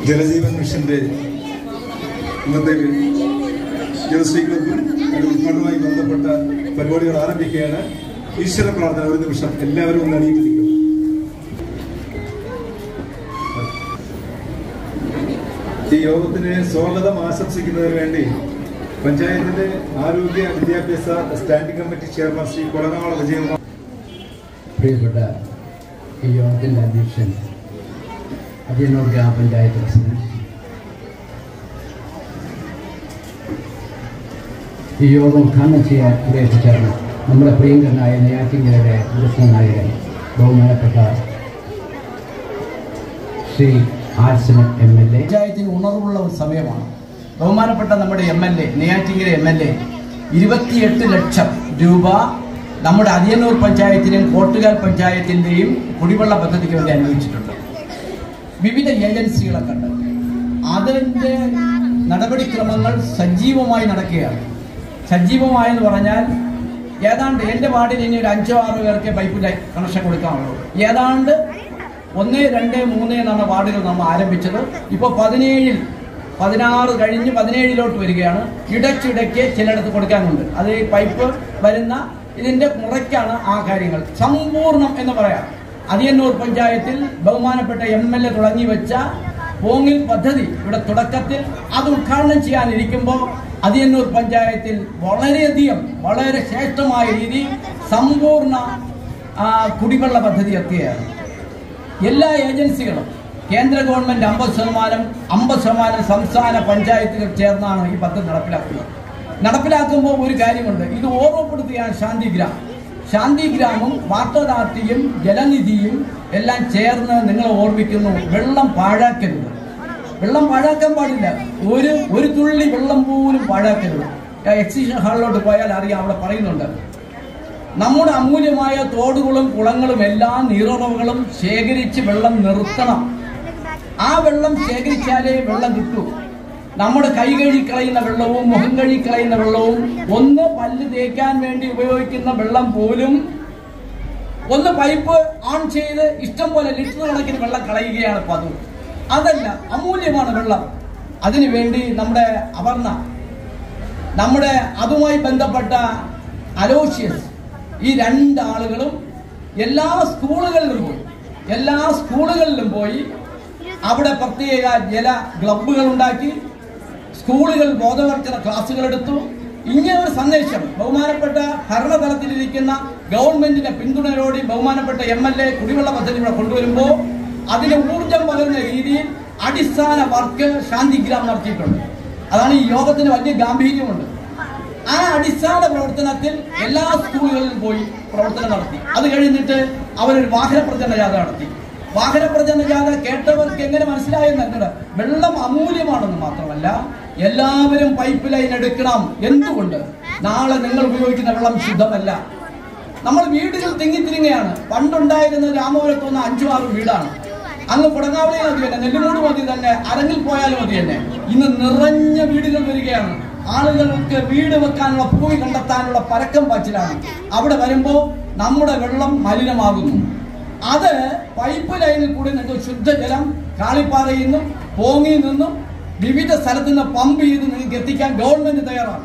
ജലജീവൻ മിഷന്റെ ഇന്നത്തെ ജലശ്രീ ക്ലബും അതിന്റെ ഉദ്ഘാടനവുമായി ബന്ധപ്പെട്ട പരിപാടികൾ ആരംഭിക്കുകയാണ് ഈശ്വര പ്രാർത്ഥന ഒരു നിമിഷം എല്ലാവരും ഒന്ന് അണിയിട്ടിരിക്കും ഈ യോഗത്തിന് സ്വാഗതം ആശംസിക്കുന്നതിന് വേണ്ടി പഞ്ചായത്തിന്റെ ആരോഗ്യ വിദ്യാഭ്യാസ standing committee chairman Shri Kolanala Vijayakumar പ്രിയപ്പെട്ട ഈ യോഗത്തിൻ്റെ അധ്യക്ഷൻ അടിയന്നൂർ ഗ്രാമപഞ്ചായത്ത് പ്രസിഡന്റ് ഈ യോഗം ഉദ്ഘാടനം ചെയ്യാൻ ഇവിടെ എത്തിച്ചേർന്ന നമ്മുടെ പ്രിയങ്കരനായ നെയ്യാറ്റിങ്കരയുടെ ഉറച്ച നായകൻ ബഹുമാനപ്പെട്ട Shri Ansalan M L A പഞ്ചായത്തിന് ഉണർവുള്ള ഒരു സമയമാണ് ബഹുമാനപ്പെട്ട നമ്മുടെ M L A Neyyattinkara M L A ഇരുപത്തിയെട്ട് ലക്ഷം രൂപ നമ്മുടെ അതിയന്നൂർ പഞ്ചായത്തിനും കോട്ടുകാൽ പഞ്ചായത്തിന്റെയും കുടിവെള്ള പദ്ധതിക്ക് വേണ്ടി അനുവദിച്ചിട്ടുണ്ട് വിവിധ ഏജൻസികളെ കണ്ട് അതിന്റെ നടപടിക്രമങ്ങൾ സജീവമായി നടക്കുകയാണ് സജീവമായെന്ന് പറഞ്ഞാൽ ഏതാണ്ട് എൻ്റെ വാർഡിൽ ഇനി ഒരു അഞ്ചോ ആറോ പേർക്ക് പൈപ്പ് ലൈൻ കണക്ഷൻ കൊടുക്കാനുള്ളൂ ഏതാണ്ട് ഒന്ന് രണ്ട് മൂന്ന് എന്നാണ് വാർഡുകൾ നമ്മൾ ആരംഭിച്ചത് ഇപ്പോൾ പതിനേഴിൽ പതിനാറ് കഴിഞ്ഞ് പതിനേഴിലോട്ട് വരികയാണ് ഇടയ്ക്കിടയ്ക്ക് ചിലയിടത്ത് കൊടുക്കാനുണ്ട് അത് ഈ പൈപ്പ് വരുന്ന ഇതിന്റെ മുറയ്ക്കാണ് ആ കാര്യങ്ങൾ സമ്പൂർണ്ണം എന്ന് പറയാം അതിയന്നൂർ പഞ്ചായത്തിൽ ബഹുമാനപ്പെട്ട എം എൽ എ തുടങ്ങി വെച്ച പോങ്ങിൽ പദ്ധതി ഇവിടെ തുടക്കത്തിൽ അത് ഉദ്ഘാടനം ചെയ്യാനിരിക്കുമ്പോൾ അതിയന്നൂർ പഞ്ചായത്തിൽ വളരെയധികം വളരെ ശ്രേഷ്ഠമായ രീതിയിൽ സമ്പൂർണ്ണ ആ, കുടിവെള്ള പദ്ധതി എത്തുകയാണ് എല്ലാ ഏജൻസികളും കേന്ദ്ര ഗവൺമെന്റ് അമ്പത് ശതമാനം അമ്പത് ശതമാനം സംസ്ഥാന പഞ്ചായത്തുകൾ ചേർന്നാണ് ഈ പദ്ധതി നടപ്പിലാക്കുന്നത് നടപ്പിലാക്കുമ്പോൾ ഒരു കാര്യമുണ്ട് ഇത് ഓർമ്മപ്പെടുത്തുകയാണ് ശാന്തിഗ്രാം ശാന്തിഗ്രാമും വാട്ടർ അതോറിറ്റിയും ജലനിധിയും എല്ലാം ചേർന്ന് നിങ്ങളെ ഓർമ്മിക്കുന്നു വെള്ളം പാഴാക്കരുത് വെള്ളം പാഴാക്കാൻ പാടില്ല ഒരു ഒരു തുള്ളി വെള്ളം പോലും പാഴാക്കരുത് എക്സിബിഷൻ ഹാളിലോട്ട് പോയാൽ അറിയാം അവിടെ പറയുന്നുണ്ട് നമ്മുടെ അമൂല്യമായ തോടുകളും കുളങ്ങളും എല്ലാ നീറുറവുകളും ശേഖരിച്ച് വെള്ളം നിർത്തണം ആ വെള്ളം ശേഖരിച്ചാലേ വെള്ളം കിട്ടൂ നമ്മുടെ കൈ കഴുകി കളയുന്ന വെള്ളവും മുഖം കഴുകി കളയുന്ന വെള്ളവും ഒന്ന് പല്ല് തേക്കാൻ വേണ്ടി ഉപയോഗിക്കുന്ന വെള്ളം പോലും ഒന്ന് പൈപ്പ് ഓൺ ചെയ്ത് ഇഷ്ടം പോലെ ലിറ്റർ കണക്കിന് വെള്ളം കളയുകയാണ് പതിവ് അതല്ല അമൂല്യമാണ് വെള്ളം അതിനു വേണ്ടി നമ്മുടെ അവർണ നമ്മുടെ അതുമായി ബന്ധപ്പെട്ട അലോഷ്യസ് ഈ രണ്ടാളുകളും എല്ലാ സ്കൂളുകളിലും പോയി എല്ലാ സ്കൂളുകളിലും പോയി അവിടെ പ്രത്യേക ജല ക്ലബുകൾ ഉണ്ടാക്കി സ്കൂളുകൾ ബോധവൽക്കരണ ക്ലാസുകൾ എടുത്തു ഇങ്ങനെ ഒരു സന്ദേശം ബഹുമാനപ്പെട്ട ഭരണതലത്തിലിരിക്കുന്ന ഗവൺമെന്റിന്റെ പിന്തുണയോടെ ബഹുമാനപ്പെട്ട എം എൽ എ കുടിവെള്ള പദ്ധതി ഇവിടെ കൊണ്ടുവരുമ്പോൾ അതിന് ഊർജം പകരുന്ന രീതിയിൽ അടിസ്ഥാന വർക്ക് ശാന്തിഗ്രാം നടത്തിയിട്ടുണ്ട് അതാണ് ഈ യോഗത്തിന് വലിയ ഗാംഭീര്യമുണ്ട് ആ അടിസ്ഥാന പ്രവർത്തനത്തിൽ എല്ലാ സ്കൂളുകളിലും പോയി പ്രവർത്തനം നടത്തി അത് കഴിഞ്ഞിട്ട് അവരൊരു വാഹന പ്രചരണ ജാഥ നടത്തി വാഹന പ്രചരണ ജാഥ കേട്ടവർക്ക് എങ്ങനെ മനസ്സിലായെന്നല്ല വെള്ളം അമൂല്യമാണെന്ന് മാത്രമല്ല എല്ലാവരും പൈപ്പ് ലൈൻ എടുക്കണം എന്തുകൊണ്ട് നാളെ നിങ്ങൾ ഉപയോഗിക്കുന്ന വെള്ളം ശുദ്ധമല്ല നമ്മൾ വീടുകൾ തിങ്ങിത്തിരിങ്ങയാണ് പണ്ടുണ്ടായിരുന്ന രാമപുരത്ത് വന്ന അഞ്ചു ആറ് വീടാണ് അങ്ങ് കുടങ്ങാവളി മതി തന്നെ നെല്ലുമൂട് മതി തന്നെ അരങ്ങിൽ പോയാലും മതി തന്നെ ഇന്ന് നിറഞ്ഞ വീടുകൾ വരികയാണ് ആളുകൾക്ക് വീട് വെക്കാനുള്ള ഭൂമി കണ്ടെത്താനുള്ള പരക്കം പാച്ചിലാണ് അവിടെ വരുമ്പോൾ നമ്മുടെ വെള്ളം മലിനമാകുന്നു അത് പൈപ്പ് ലൈനിൽ കൂടി നിങ്ങൾക്ക് ശുദ്ധജലം കാളിപ്പാറയിൽ നിന്നും പോങ്ങിയിൽ നിന്നും വിവിധ സ്ഥലത്ത് നിന്ന് പമ്പ് ചെയ്ത് നിങ്ങൾക്ക് എത്തിക്കാൻ ഗവൺമെന്റ് തയ്യാറാണ്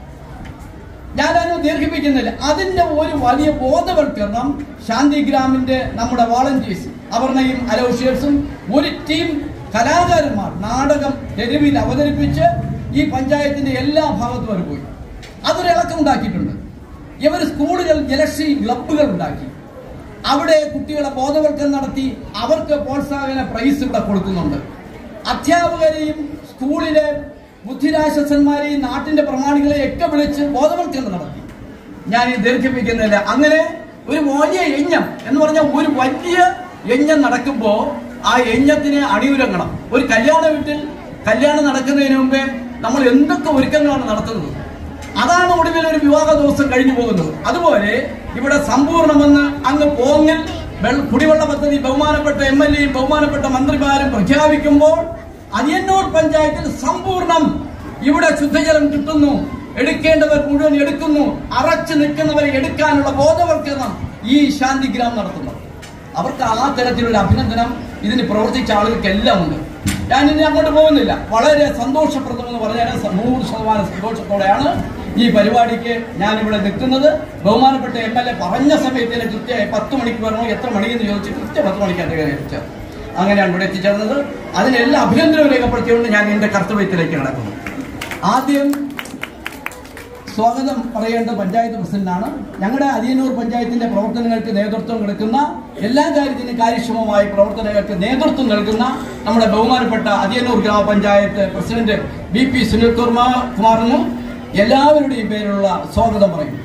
ഞാനതിനെ ദീർഘിപ്പിക്കുന്നില്ല അതിന്റെ ഒരു വലിയ ബോധവൽക്കരണം ശാന്തിഗ്രാമിന്റെ നമ്മുടെ വോളണ്ടിയേഴ്സ് അവർണയും അലോഷ്യസും ഒരു ടീം കലാകാരന്മാർ നാടകം തെരുവിൽ അവതരിപ്പിച്ച് ഈ പഞ്ചായത്തിന്റെ എല്ലാ ഭാഗത്തും അവർ പോയി അതൊരു ഇളക്കം ഉണ്ടാക്കിയിട്ടുണ്ട് ഇവർ സ്കൂളുകൾ ജലശ്രീ ക്ലബുകൾ ഉണ്ടാക്കി അവിടെ കുട്ടികളെ ബോധവൽക്കരണം നടത്തി അവർക്ക് പ്രോത്സാഹന പ്രൈസ് ഇവിടെ കൊടുക്കുന്നുണ്ട് അധ്യാപകരെയും സ്കൂളിലെ ബുദ്ധിരാശ്വസന്മാരെയും നാട്ടിന്റെ പ്രമാണികളെയും ഒക്കെ വിളിച്ച് ബോധവൽക്കരണം നടത്തി ഞാൻ ഈ ദീർഘിപ്പിക്കുന്നില്ല അങ്ങനെ ഒരു വലിയ യജ്ഞം എന്ന് പറഞ്ഞാൽ ഒരു വലിയ യജ്ഞം നടക്കുമ്പോ ആ യജ്ഞത്തിന് അണിയുരങ്ങണം ഒരു കല്യാണ വീട്ടിൽ കല്യാണം നടക്കുന്നതിന് മുമ്പേ നമ്മൾ എന്തൊക്കെ ഒരുക്കങ്ങളാണ് നടത്തുന്നത് അതാണ് ഒടുവിൽ ഒരു വിവാഹ ദിവസം കഴിഞ്ഞു പോകുന്നത് അതുപോലെ ഇവിടെ സമ്പൂർണ്ണമെന്ന് അങ്ങ് പോങ്ങിൽ വെൾ- കുടിവെള്ള പദ്ധതി ബഹുമാനപ്പെട്ട എം എൽ എയും ബഹുമാനപ്പെട്ട മന്ത്രിമാരും പ്രഖ്യാപിക്കുമ്പോൾ അനിയന്നൂർ പഞ്ചായത്തിൽ സമ്പൂർണ്ണം ഇവിടെ ശുദ്ധജലം കിട്ടുന്നു എടുക്കേണ്ടവർ മുഴുവൻ എടുക്കുന്നു അറച്ചു നിൽക്കുന്നവരെ എടുക്കാനുള്ള ബോധവൽക്കരണം ഈ ശാന്തിഗ്രാം നടത്തുന്നു അവർക്ക് ആ തരത്തിലുള്ള അഭിനന്ദനം ഇതിന് പ്രവർത്തിച്ച ആളുകൾക്കെല്ലാം ഉണ്ട് ഞാൻ ഇനി അങ്ങോട്ട് പോകുന്നില്ല വളരെ സന്തോഷപ്രദമെന്ന് പറഞ്ഞാൽ സ- നൂറ് ശതമാനം സന്തോഷത്തോടെയാണ് ഈ പരിപാടിക്ക് ഞാൻ ഇവിടെ നിൽക്കുന്നത് ബഹുമാനപ്പെട്ട എം എൽ എ പറഞ്ഞ സമയത്തിന് കൃത്യമായി പത്ത് മണിക്ക് വരണോ എത്ര മണിയെന്ന് ചോദിച്ച് കൃത്യം പത്ത് മണിക്ക് എൻ്റെ കയ്യിൽ എത്തിച്ചത് അങ്ങനെയാണ് ഇവിടെ എത്തിച്ചേർന്നത് അതിനെല്ലാം അഭിനന്ദനവും രേഖപ്പെടുത്തിയുകൊണ്ട് ഞാൻ എൻ്റെ കർത്തവ്യത്തിലേക്ക് കിടക്കുന്നു ആദ്യം സ്വാഗതം പറയേണ്ട പഞ്ചായത്ത് പ്രസിഡന്റാണ് ഞങ്ങളുടെ അരിയന്നൂർ പഞ്ചായത്തിന്റെ പ്രവർത്തനങ്ങൾക്ക് നേതൃത്വം കൊടുക്കുന്ന എല്ലാ കാര്യത്തിനും കാര്യക്ഷമമായ പ്രവർത്തനങ്ങൾക്ക് നേതൃത്വം നൽകുന്ന നമ്മുടെ ബഹുമാനപ്പെട്ട അരിയന്നൂർ ഗ്രാമപഞ്ചായത്ത് president B P Sunil Kumar കുമാറിനും എല്ലാവരുടെയും പേരിലുള്ള സ്വാഗതം പറയുന്നു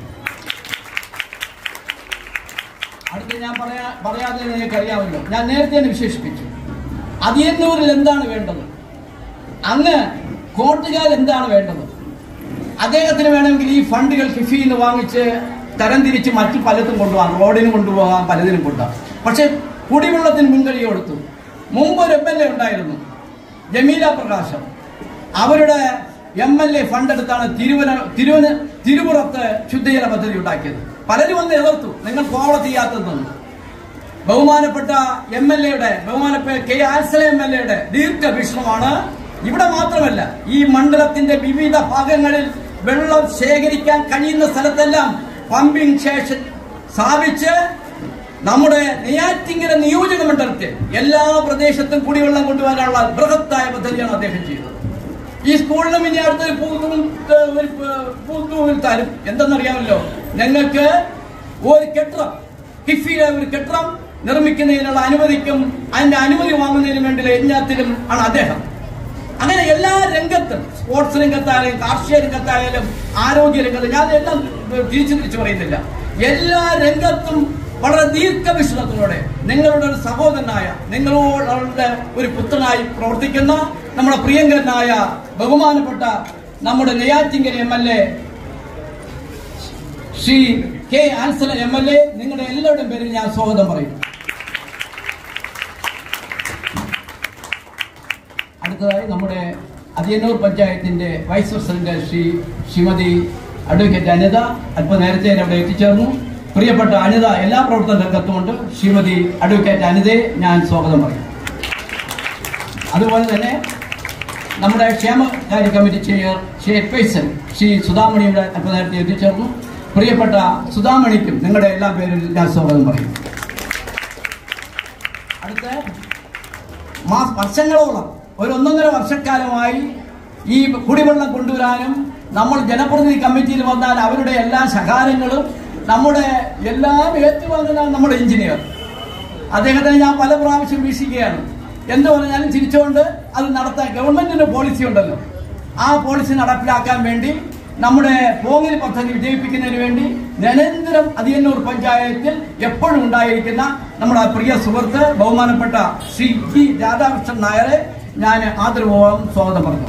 അടുത്ത് ഞാൻ പറയാ പറയാതെ നിങ്ങൾക്ക് അറിയാമല്ലോ ഞാൻ നേരത്തെ തന്നെ വിശേഷിപ്പിച്ചു അതിയന്നൂരിൽ എന്താണ് വേണ്ടത് അങ്ങ് കോട്ടുകാൽ എന്താണ് വേണ്ടത് അദ്ദേഹത്തിന് വേണമെങ്കിൽ ഈ ഫണ്ടുകൾ കിഫിയിൽ നിന്ന് വാങ്ങിച്ച് തരംതിരിച്ച് മറ്റു പലതും കൊണ്ടുപോകാം റോഡിന് കൊണ്ടുപോകാം പലതിനും കൊണ്ടുപോകാം പക്ഷെ കുടിവെള്ളത്തിന് മുൻകൈ കൊടുത്തു മുമ്പ് ഒരു എം എൽ എ ഉണ്ടായിരുന്നു ജമീല പ്രകാശം അവരുടെ എം എൽ എ ഫണ്ട് എടുത്താണ് തിരുവന തിരുവന തിരുപുറത്ത് ശുദ്ധജല പദ്ധതി ഉണ്ടാക്കിയത് പലരും വന്ന് എതിർത്തു നിങ്ങൾ കോവളത്ത് ചെയ്യാത്തതെന്ന് ബഹുമാനപ്പെട്ട എം എൽ എയുടെ ബഹുമാനപ്പെട്ട കെ ആൽസല എം എൽ എയുടെ ദീർഘവീക്ഷണമാണ് ഇവിടെ മാത്രമല്ല ഈ മണ്ഡലത്തിന്റെ വിവിധ ഭാഗങ്ങളിൽ വെള്ളം ശേഖരിക്കാൻ കഴിയുന്ന സ്ഥലത്തെല്ലാം പമ്പിംഗ് സ്റ്റേഷൻ സ്ഥാപിച്ച് നമ്മുടെ നെയ്യാറ്റിങ്കര നിയോജക മണ്ഡലത്തിൽ എല്ലാ പ്രദേശത്തും കുടിവെള്ളം കൊണ്ടുവരാനുള്ള ബൃഹത്തായ പദ്ധതിയാണ് അദ്ദേഹം ചെയ്തത് ഈ സ്കൂളിലും ഇനി അടുത്തൊരു പൂത്തും ഒരു പൂത്തുവിൽ തരും എന്തെന്നറിയാമല്ലോ ഞങ്ങൾക്ക് ഒരു കെട്ടിടം ഹിഫിയിലെ ഒരു കെട്ടിടം നിർമ്മിക്കുന്നതിനുള്ള അനുമതിക്കും അതിന്റെ അനുമതി വാങ്ങുന്നതിന് വേണ്ടി എല്ലാത്തിലും ആണ് അദ്ദേഹം അങ്ങനെ എല്ലാ രംഗത്തും സ്പോർട്സ് രംഗത്തായാലും കാർഷിക രംഗത്തായാലും ആരോഗ്യ രംഗത്ത് ഞാൻ എല്ലാം തിരിച്ചു തിരിച്ചു പറയുന്നില്ല എല്ലാ രംഗത്തും വളരെ ദീർഘവിശ്രമത്തിലൂടെ നിങ്ങളുടെ ഒരു സഹോദരനായ നിങ്ങളുടെ ഒരു പുത്രനായി പ്രവർത്തിക്കുന്ന നമ്മുടെ പ്രിയങ്കരനായ ബഹുമാനപ്പെട്ട നമ്മുടെ Neyyattinkara M L A Shri K Ansalan M L A നിങ്ങളുടെ എല്ലാവരുടെയും പേരിൽ ഞാൻ സ്വാഗതം പറയും അടുത്തതായി നമ്മുടെ അതിയന്നൂർ പഞ്ചായത്തിന്റെ vice president Shri Shrimati advocate Anitha അല്പ നേരത്തെ അവിടെ എത്തിച്ചേർന്നു പ്രിയപ്പെട്ട അനിത എല്ലാ പ്രവർത്തന രംഗത്തുമുണ്ട് ശ്രീമതി അഡ്വക്കേറ്റ് അനിതയെ ഞാൻ സ്വാഗതം പറയും അതുപോലെ തന്നെ നമ്മുടെ ക്ഷേമകാര്യ കമ്മിറ്റി ചെയർ ചെയർപേഴ്സൺ ശ്രീ സുധാമണിയുടെ അല്പ നേരത്തെ എത്തിച്ചേർന്നു പ്രിയപ്പെട്ട സുധാമണിക്കും നിങ്ങളുടെ എല്ലാ പേരിൽ ഞാൻ സ്വാഗതം പറയും അടുത്ത മാ- വർഷങ്ങളോളം ഒരു ഒന്നൊന്നര വർഷക്കാലമായി ഈ കുടിവെള്ളം കൊണ്ടുവരാനും നമ്മൾ ജനപ്രതിനിധി കമ്മിറ്റിയിൽ വന്നാൽ അവരുടെ എല്ലാ ശകാരങ്ങളും നമ്മുടെ എല്ലാം ഏറ്റുവാങ്ങുന്ന നമ്മുടെ എഞ്ചിനീയർ അദ്ദേഹത്തിന് ഞാൻ പല പ്രാവശ്യം വീക്ഷിക്കുകയാണ് എന്ത് പറഞ്ഞാലും ചിരിച്ചുകൊണ്ട് അത് നടത്താൻ ഗവൺമെന്റിന്റെ പോളിസി ഉണ്ടല്ലോ ആ പോളിസി നടപ്പിലാക്കാൻ വേണ്ടി നമ്മുടെ പോങ്ങിൽ പദ്ധതി വിജയിപ്പിക്കുന്നതിന് വേണ്ടി നിരന്തരം അതിയന്നൂർ പഞ്ചായത്തിൽ എപ്പോഴും ഉണ്ടായിരിക്കുന്ന നമ്മുടെ പ്രിയ സുഹൃത്ത് ബഹുമാനപ്പെട്ട ശ്രീ ജി രാധാകൃഷ്ണൻ നായരെ ഞാൻ ആദരപൂർവ്വം സ്വാഗതം പറഞ്ഞു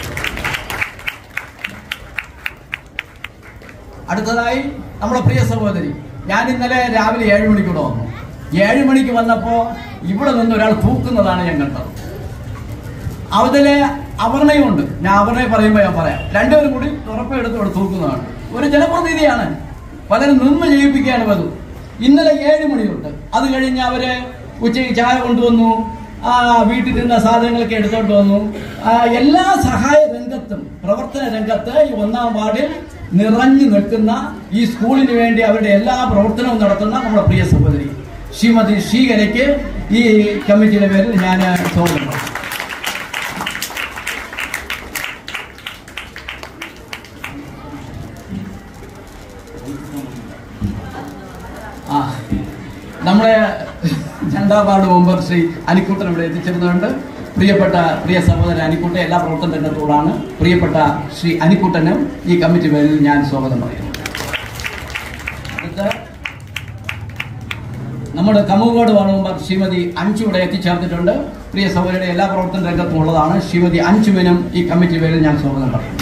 അടുത്തതായി നമ്മുടെ പ്രിയ സഹോദരി ഞാൻ ഇന്നലെ രാവിലെ ഏഴ് മണിക്കൂടെ വന്നു ഏഴ് മണിക്ക് വന്നപ്പോ ഇവിടെ നിന്ന് ഒരാൾ തൂക്കുന്നതാണ് ഞാൻ കണ്ടത് അതിലെ അവർണയുണ്ട് ഞാൻ അവർണയെ പറയുമ്പോൾ ഞാൻ പറയാം രണ്ടുപേരും കൂടി ഉറപ്പെടുത്ത് ഇവിടെ തൂക്കുന്നതാണ് ഒരു ജനപ്രതിനിധിയാണ് പലരും നിന്ന് ചെയ്യിപ്പിക്കുകയാണ് പതിവ് ഇന്നലെ ഏഴ് മണിയുണ്ട് അത് കഴിഞ്ഞ് അവര് ഉച്ചയ്ക്ക് ചായ കൊണ്ടുവന്നു ആ വീട്ടിൽ നിന്ന സാധനങ്ങളൊക്കെ എടുത്തോണ്ട് വന്നു ആ, എല്ലാ സഹായ രംഗത്തും പ്രവർത്തന രംഗത്ത് ഈ ഒന്നാം വാർഡിൽ നിറഞ്ഞു നിൽക്കുന്ന ഈ സ്കൂളിന് വേണ്ടി അവരുടെ എല്ലാ പ്രവർത്തനവും നടത്തുന്ന നമ്മുടെ പ്രിയ സഹോദരി ശ്രീമതി ശ്രീകരയ്ക്ക് ഈ കമ്മിറ്റിയുടെ പേരിൽ ഞാൻ സ്വാഗതം പറയും. ആ നമ്മുടെ രണ്ടാം വാർഡ് മെമ്പർ ശ്രീ അനിക്കുട്ടൻ ഇവിടെ എത്തിച്ചേർന്നുണ്ട് പ്രിയപ്പെട്ട പ്രിയ സഹോദരൻ അനിക്കുട്ടൻ എല്ലാ പ്രവർത്തന രംഗത്തോടാണ് പ്രിയപ്പെട്ട ശ്രീ അനിക്കുട്ടനും ഈ കമ്മിറ്റി പേരിൽ ഞാൻ സ്വാഗതം പറയുന്നു അടുത്ത നമ്മുടെ കമുകോട് വാർഡ് മെമ്പർ ശ്രീമതി അഞ്ചു ഇവിടെ എത്തിച്ചേർന്നിട്ടുണ്ട് പ്രിയ സഹോദരിയുടെ എല്ലാ പ്രവർത്തന രംഗത്തും ഉള്ളതാണ് ശ്രീമതി അഞ്ചുവിനും ഈ കമ്മിറ്റി പേരിൽ ഞാൻ സ്വാഗതം പറയുന്നു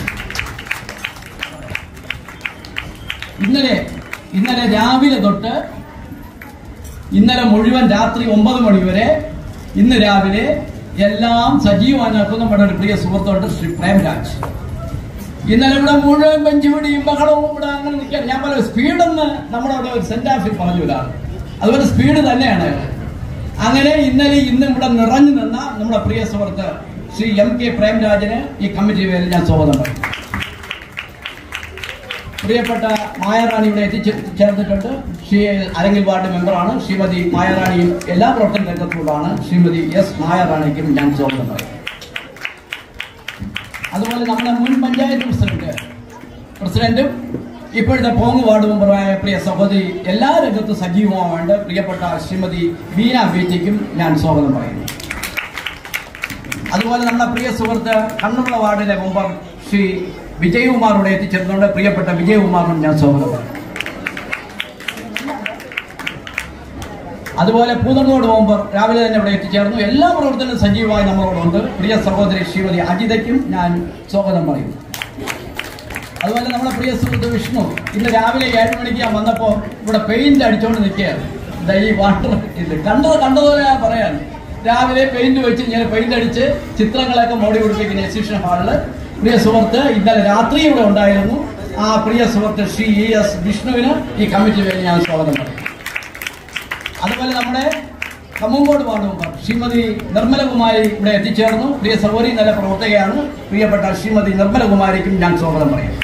ഇന്നലെ ഇന്നലെ രാവിലെ തൊട്ട് ഇന്നലെ മുഴുവൻ രാത്രി ഒമ്പത് മണി വരെ ഇന്ന് രാവിലെ എല്ലാം സജീവമാക്കുന്ന നമ്മുടെ ഒരു പ്രിയ സുഹൃത്തുണ്ട് ശ്രീ പ്രേംരാജ് ഇന്നലെ ഇവിടെ മുഴുവൻ ബെഞ്ചുപിടിയും ബഹളവും ഇവിടെ അങ്ങനെ നിൽക്കാൻ ഞാൻ പറയാം സ്പീഡെന്ന് നമ്മളവിടെ ഒരു സെന്റാഫിൽ പറഞ്ഞു ഒരാൾ അതുപോലെ സ്പീഡ് തന്നെയാണ് അയാൾ അങ്ങനെ ഇന്നലെ ഇന്നും ഇവിടെ നിറഞ്ഞു നിന്ന നമ്മുടെ പ്രിയ സുഹൃത്ത് ശ്രീ എം കെ പ്രേംരാജന് ഈ കമ്മിറ്റി പേരിൽ ഞാൻ സ്വാഗതം പറയും പ്രിയപ്പെട്ട മായാറാണി ഇവിടെ എത്തിച്ചേർന്നിട്ടുണ്ട് ശ്രീ അരങ്ങിൽ വാർഡ് മെമ്പറാണ് ശ്രീമതി മായാറാണിയും എല്ലാ പ്രവർത്തന രംഗത്തുള്ളതാണ് ശ്രീമതി എസ് മായാറാണിക്കും ഞാൻ സ്വാഗതം പറയും അതുപോലെ നമ്മുടെ മുൻ പഞ്ചായത്ത് പ്രസിഡന്റ് പ്രസിഡന്റും ഇപ്പോഴത്തെ പോങ് വാർഡ് മെമ്പറായ പ്രിയ സഹോദരി എല്ലാ രംഗത്തും സജീവമാവേണ്ട പ്രിയപ്പെട്ട ശ്രീമതി ബീന ബീറ്റിക്കും ഞാൻ സ്വാഗതം പറയുന്നു അതുപോലെ നമ്മുടെ പ്രിയ സുഹൃത്ത് കണ്ണുള്ള വാർഡിലെ മെമ്പർ ശ്രീ വിജയകുമാർ ഇവിടെ എത്തിച്ചേർന്നുകൊണ്ട് പ്രിയപ്പെട്ട വിജയകുമാറിനും ഞാൻ സ്വാഗതം പറയുന്നു അതുപോലെ പൂതങ്കോട് മെമ്പർ രാവിലെ തന്നെ ഇവിടെ എത്തിച്ചേർന്നു എല്ലാ പ്രവർത്തനവും സജീവമായി നമ്മളോടുണ്ട് പ്രിയ സഹോദരി ശ്രീമതി അജിതയ്ക്കും ഞാൻ സ്വാഗതം പറയുന്നു അതുപോലെ നമ്മുടെ പ്രിയ സുഹൃത്ത് വിഷ്ണു ഇന്ന് രാവിലെ ഏഴ് മണിക്ക് ഞാൻ വന്നപ്പോൾ ഇവിടെ പെയിന്റ് അടിച്ചുകൊണ്ട് നിൽക്കുകയാണ് ദാ ഈ വാട്ടർ ഇത് കണ്ടത് കണ്ടതുപോലെ ഞാൻ പറയാൻ രാവിലെ പെയിന്റ് വെച്ച് ഞാൻ പെയിന്റ് അടിച്ച് ചിത്രങ്ങളൊക്കെ മോടി പിടിപ്പിക്കുന്ന എക്സിബിഷൻ ഹാളില് പ്രിയ സുഹൃത്ത് ഇന്നലെ രാത്രി ഇവിടെ ഉണ്ടായിരുന്നു ആ പ്രിയ സുഹൃത്ത് ശ്രീ ഇ എസ് വിഷ്ണുവിന് ഈ കമ്മിറ്റി വേണ്ടി ഞാൻ സ്വാഗതം പറയും അതുപോലെ നമ്മുടെ കമ്മങ്കോട് വാർഡ് മെമ്പർ ശ്രീമതി നിർമ്മലകുമാരി ഇവിടെ എത്തിച്ചേർന്നു പ്രിയ സൗകര്യ നല്ല പ്രവർത്തകയാണ് പ്രിയപ്പെട്ട ശ്രീമതി നിർമ്മലകുമാരിക്കും ഞാൻ സ്വാഗതം പറയും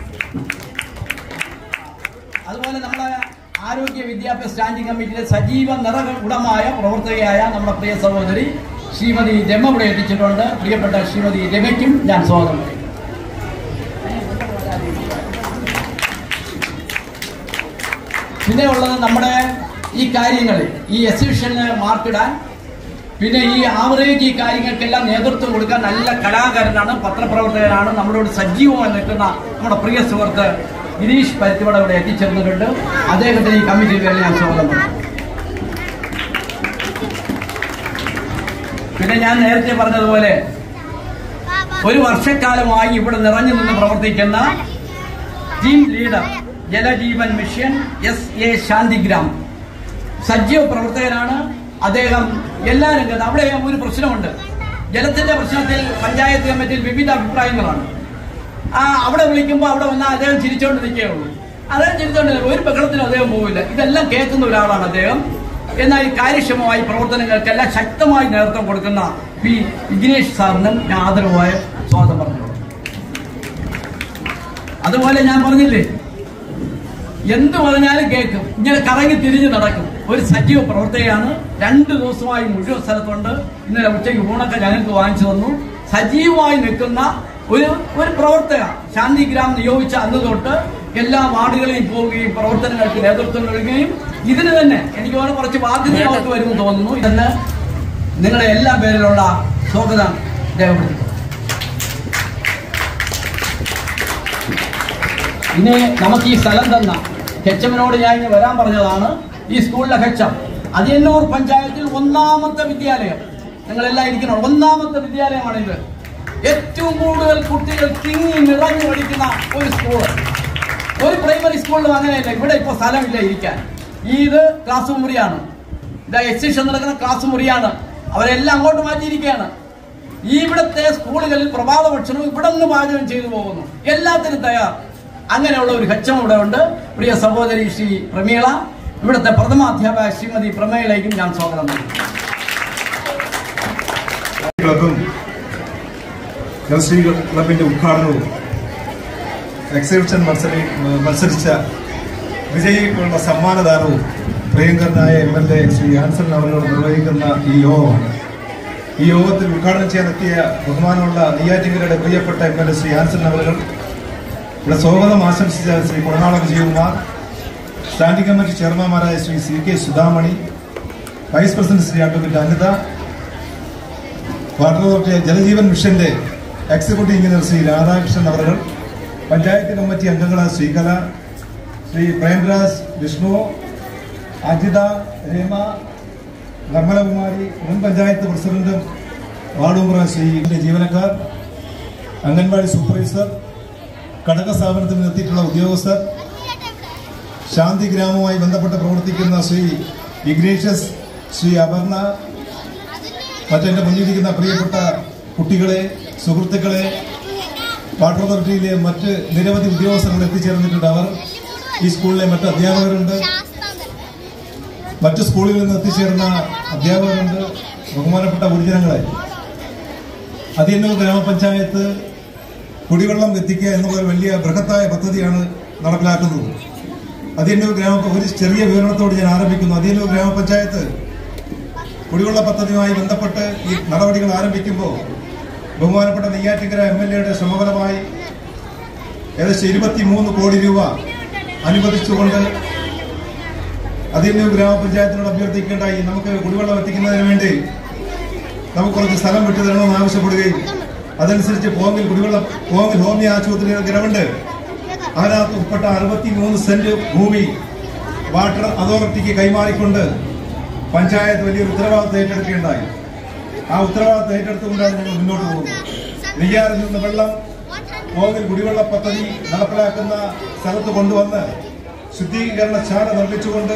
അതുപോലെ നമ്മുടെ ആരോഗ്യ വിദ്യാഭ്യാസ സ്റ്റാൻഡിംഗ് കമ്മിറ്റിയിലെ സജീവ നിറകുടമായ പ്രവർത്തകയായ നമ്മുടെ പ്രിയ സഹോദരി ശ്രീമതി രമ ഇവിടെ എത്തിച്ചിട്ടുണ്ട് പ്രിയപ്പെട്ട ശ്രീമതി രമയ്ക്കും ഞാൻ സ്വാഗതം പറയും പിന്നെ ഉള്ളത് നമ്മുടെ ഈ കാര്യങ്ങളിൽ ഈ എക്സിബിഷന് മാർക്കിടാൻ പിന്നെ ഈ ആവറേജ് ഈ കാര്യങ്ങൾക്കെല്ലാം നേതൃത്വം കൊടുക്കാൻ നല്ല കലാകാരനാണ് പത്രപ്രവർത്തകനാണ് നമ്മളോട് സജീവമായി നിൽക്കുന്ന നമ്മുടെ പ്രിയ സുഹൃത്ത് ഗിരീഷ് പരുത്തിവട ഇവിടെ എത്തിച്ചേർന്നിട്ടുണ്ട് അദ്ദേഹത്തിന് ഈ കമ്മിറ്റി പേരിൽ ഞാൻ സ്വാഗതം പറയും പിന്നെ ഞാൻ നേരത്തെ പറഞ്ഞതുപോലെ ഒരു വർഷക്കാലമായി ഇവിടെ നിറഞ്ഞു നിന്ന് പ്രവർത്തിക്കുന്ന team leader Jaljeevan mission S A Santhigram സജീവ പ്രവർത്തകനാണ് അദ്ദേഹം എല്ലാ രംഗത്തും അവിടെ ഒരു പ്രശ്നമുണ്ട് ജലത്തിന്റെ പ്രശ്നത്തിൽ പഞ്ചായത്ത് കമ്മിറ്റിയിൽ വിവിധ അഭിപ്രായങ്ങളാണ് ആ അവിടെ വിളിക്കുമ്പോൾ അവിടെ വന്നാൽ അദ്ദേഹം ചിരിച്ചോണ്ട് നിൽക്കുകയുള്ളൂ അദ്ദേഹം ചിരിച്ചോണ്ട് നിൽക്കുക. ഒരു ബഹളത്തിനും അദ്ദേഹം പോവില്ല ഇതെല്ലാം കേൾക്കുന്ന ഒരാളാണ് അദ്ദേഹം എന്നാൽ ഈ കാര്യക്ഷമമായി പ്രവർത്തനങ്ങൾക്കെല്ലാം ശക്തമായി നേതൃത്വം കൊടുക്കുന്ന പി വിഘ്നേഷ് സാറിനും ഞാൻ ആദരവായ സ്വാഗതം പറഞ്ഞു അതുപോലെ ഞാൻ പറഞ്ഞില്ലേ എന്ത് പറഞ്ഞാലും കേൾക്കും ഇങ്ങനെ കറങ്ങി തിരിഞ്ഞ് നടക്കും ഒരു സജീവ പ്രവർത്തകയാണ് രണ്ട് ദിവസമായി മുഴുവൻ സ്ഥലത്തുണ്ട് ഇന്നലെ ഉച്ചയ്ക്ക് ഊണൊക്കെ ഞങ്ങൾക്ക് വാങ്ങിച്ചു തന്നു സജീവമായി നിൽക്കുന്ന ഒരു ഒരു പ്രവർത്തക ശാന്തിഗ്രാം നിയോഗിച്ച അന്ന് തൊട്ട് എല്ലാ വാർഡുകളിലും പോവുകയും പ്രവർത്തനങ്ങൾക്ക് നേതൃത്വം നൽകുകയും ഇതിന് തന്നെ എനിക്ക് വേണം കുറച്ച് ബാധ്യത അവർക്ക് വരുമെന്ന് തോന്നുന്നു ഇതെന്ന് നിങ്ങളുടെ എല്ലാ പേരിലുള്ള സ്വാഗതം രേഖപ്പെടുത്തി ഇനി നമുക്ക് ഈ സ്ഥലം തന്ന ഹെച്ചമിനോട് ഞാൻ ഇങ്ങനെ വരാൻ പറഞ്ഞതാണ് ഈ സ്കൂളിലെ ഹെച്ചം അതിയന്നൂർ പഞ്ചായത്തിൽ ഒന്നാമത്തെ വിദ്യാലയം നിങ്ങളെല്ലാം ഇരിക്കണം ഒന്നാമത്തെ വിദ്യാലയമാണ് ഇത് ഏറ്റവും കൂടുതൽ കുട്ടികൾ തിങ്ങി നിറഞ്ഞു പഠിക്കുന്ന ഒരു സ്കൂൾ ഒരു പ്രൈമറി സ്കൂളിലും അങ്ങനെയല്ല ഇവിടെ ഇപ്പൊ സ്ഥലമില്ല ഇരിക്കാൻ ഈ ഇത് ക്ലാസ് മുറിയാണ് ഇതാ എക്സിബിഷൻ നടക്കുന്ന ക്ലാസ് മുറിയാണ് അവരെല്ലാം അങ്ങോട്ട് മാറ്റിയിരിക്കുകയാണ് ഈ ഇവിടുത്തെ സ്കൂളുകളിൽ പ്രഭാത ഭക്ഷണം ഇവിടെ നിന്ന് പാചകം ചെയ്തു പോകുന്നു എല്ലാത്തിനും തയ്യാർ അങ്ങനെയുള്ള ഒരു ഹെച്ചം ഇവിടെ ഉണ്ട് പ്രിയ സഹോദരി ശ്രീ പ്രമീള ഇവിടുത്തെ പ്രഥമാധ്യാപക ശ്രീമതി പ്രമേളയ്ക്കും ഞാൻ സ്വാഗതം നൽകുന്നു ക്ലബും ജലശ്രീ ക്ലബിന്റെ ഉദ്ഘാടനവും എക്സിബിഷൻ മത്സരി മത്സരിച്ച വിജയിക്കുള്ള സമ്മാനദാനവും പ്രിയങ്കരനായ M L A Shri Anson അവരോട് നിർവഹിക്കുന്ന ഈ യോഗമാണ് ഈ യോഗത്തിൽ ഉദ്ഘാടനം ചെയ്യാനെത്തിയ ബഹുമാനമുള്ള നെയ്യാറ്റിങ്കരയുടെ പ്രിയപ്പെട്ട M L A Shri Anson അവറുകൾ ഇവിടെ സ്വാഗതം ആശംസിച്ച ശ്രീ കൊടനാള വിജയകുമാർ സ്റ്റാൻഡിംഗ് കമ്മിറ്റി ചെയർമാൻമാരായ Shri C K Sudhamani vice president Shri advocate Anitha water authority Jaljeevan മിഷന്റെ എക്സിക്യൂട്ടീവ് എഞ്ചിനീയർ ശ്രീ രാധാകൃഷ്ണൻ അവർ പഞ്ചായത്ത് കമ്മിറ്റി അംഗങ്ങളായ ശ്രീകല ശ്രീ പ്രേംരാജ് വിഷ്ണു അജിത രേമ നിർമ്മലകുമാരി മുൻ പഞ്ചായത്ത് പ്രസിഡന്റും വാർഡ് മെമ്പർ ശ്രീ ജീവനക്കാർ അംഗൻവാടി സൂപ്പർവൈസർ ഘടക സ്ഥാപനത്തിൽ നിർത്തിയിട്ടുള്ള ഉദ്യോഗസ്ഥർ ശാന്തി ഗ്രാമവുമായി ബന്ധപ്പെട്ട് പ്രവർത്തിക്കുന്ന ശ്രീ ഇഗ്നേഷ്യസ് ശ്രീ അപർണ മറ്റെന്റെ മുന്നിലിരിക്കുന്ന പ്രിയപ്പെട്ട കുട്ടികളെ സുഹൃത്തുക്കളെ വാട്ടർ അതോറിറ്റിയിലെ മറ്റ് നിരവധി ഉദ്യോഗസ്ഥர்கள் എത്തിച്ചേർന്നിട്ടുണ്ട് അവർ ഈ സ്കൂളിലെ മറ്റ് അധ്യാപകരുണ്ട് മറ്റ് സ്കൂളുകളിൽ നിന്ന് എത്തിച്ചേർന്ന അധ്യാപകരുണ്ട് ബഹുമാനപ്പെട്ട ഗുരുജനങ്ങളെ അതിയന്നൂർ ഗ്രാമപഞ്ചായത്ത് കുടിവെള്ളം എത്തിക്കുക എന്നുള്ള ഒരു വലിയ ബൃഹത്തായ പദ്ധതിയാണ് നടപ്പിലാക്കുന്നത് അതിയന്നൂർ ഗ്രാമ ഒരു ചെറിയ വിവരണത്തോട് ഞാൻ ആരംഭിക്കുന്നു അതിയന്നൂർ ഗ്രാമപഞ്ചായത്ത് കുടിവെള്ള പദ്ധതിയുമായി ബന്ധപ്പെട്ട് ഈ നടപടികൾ ആരംഭിക്കുമ്പോൾ ബഹുമാനപ്പെട്ട നെയ്യാറ്റിങ്കര എം എൽ എയുടെ ശ്രമഫലമായി ഏകദേശം ഇരുപത്തി മൂന്ന് കോടി രൂപ അനുവദിച്ചുകൊണ്ട് അതിയന്നൂർ ഗ്രാമപഞ്ചായത്തിനോട് അഭ്യർത്ഥിക്കേണ്ടായി നമുക്ക് കുടിവെള്ളം എത്തിക്കുന്നതിന് വേണ്ടി നമുക്ക് കുറച്ച് സ്ഥലം വിട്ടു തരണമെന്ന് ആവശ്യപ്പെടുകയും അതനുസരിച്ച് പോങ്ങിൽ കുടിവെള്ളം പോങ്ങിൽ ഹോമിയോ ആശുപത്രിയുടെ ഗ്രൗണ്ട് അതിനകത്ത് ഉൾപ്പെട്ട അറുപത്തി മൂന്ന് സെന്റ് ഭൂമി വാട്ടർ അതോറിറ്റിക്ക് കൈമാറിക്കൊണ്ട് പഞ്ചായത്ത് വലിയൊരു ഉത്തരവാദിത്തം ഏറ്റെടുക്കുകയുണ്ടായി ആ ഉത്തരവാദിത്തം ഏറ്റെടുത്തുകൊണ്ടാണ് ഞങ്ങൾ മുന്നോട്ട് പോകുന്നത് നെയ്യാറിൽ നിന്ന് വെള്ളം പോങ്ങിൽ കുടിവെള്ള പദ്ധതി നടപ്പിലാക്കുന്ന സ്ഥലത്ത് കൊണ്ടുവന്ന് ശുദ്ധീകരണശാല നിർമ്മിച്ചുകൊണ്ട്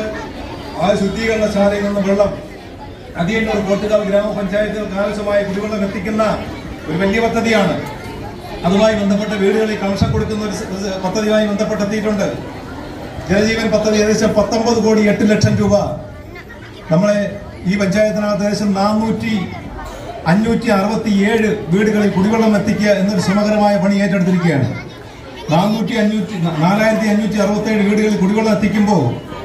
ആ ശുദ്ധീകരണശാലയിൽ നിന്ന് വെള്ളം അതിയന്നൂർ കോട്ടുകാൽ ഗ്രാമപഞ്ചായത്തുകൾക്ക് ആവശ്യമായ കുടിവെള്ളം എത്തിക്കുന്ന ഒരു വലിയ പദ്ധതിയാണ് അതുമായി ബന്ധപ്പെട്ട വീടുകളിൽ കണക്ഷൻ കൊടുക്കുന്ന ഒരു സ- ഒരു പദ്ധതിയുമായി ബന്ധപ്പെട്ടെത്തിയിട്ടുണ്ട് ജലജീവൻ പദ്ധതി ഏകദേശം പത്തൊമ്പത് കോടി എട്ട് ലക്ഷം രൂപ നമ്മളെ ഈ പഞ്ചായത്തിനകത്ത് ഏകദേശം നാനൂറ്റി അഞ്ഞൂറ്റി അറുപത്തി ഏഴ് വീടുകളിൽ കുടിവെള്ളം എത്തിക്കുക എന്നൊരു ശ്രമകരമായ പണി ഏറ്റെടുത്തിരിക്കുകയാണ് നാനൂറ്റി അഞ്ഞൂറ്റി നാലായിരത്തി അഞ്ഞൂറ്റി അറുപത്തി ഏഴ് വീടുകളിൽ കുടിവെള്ളം എത്തിക്കുമ്പോൾ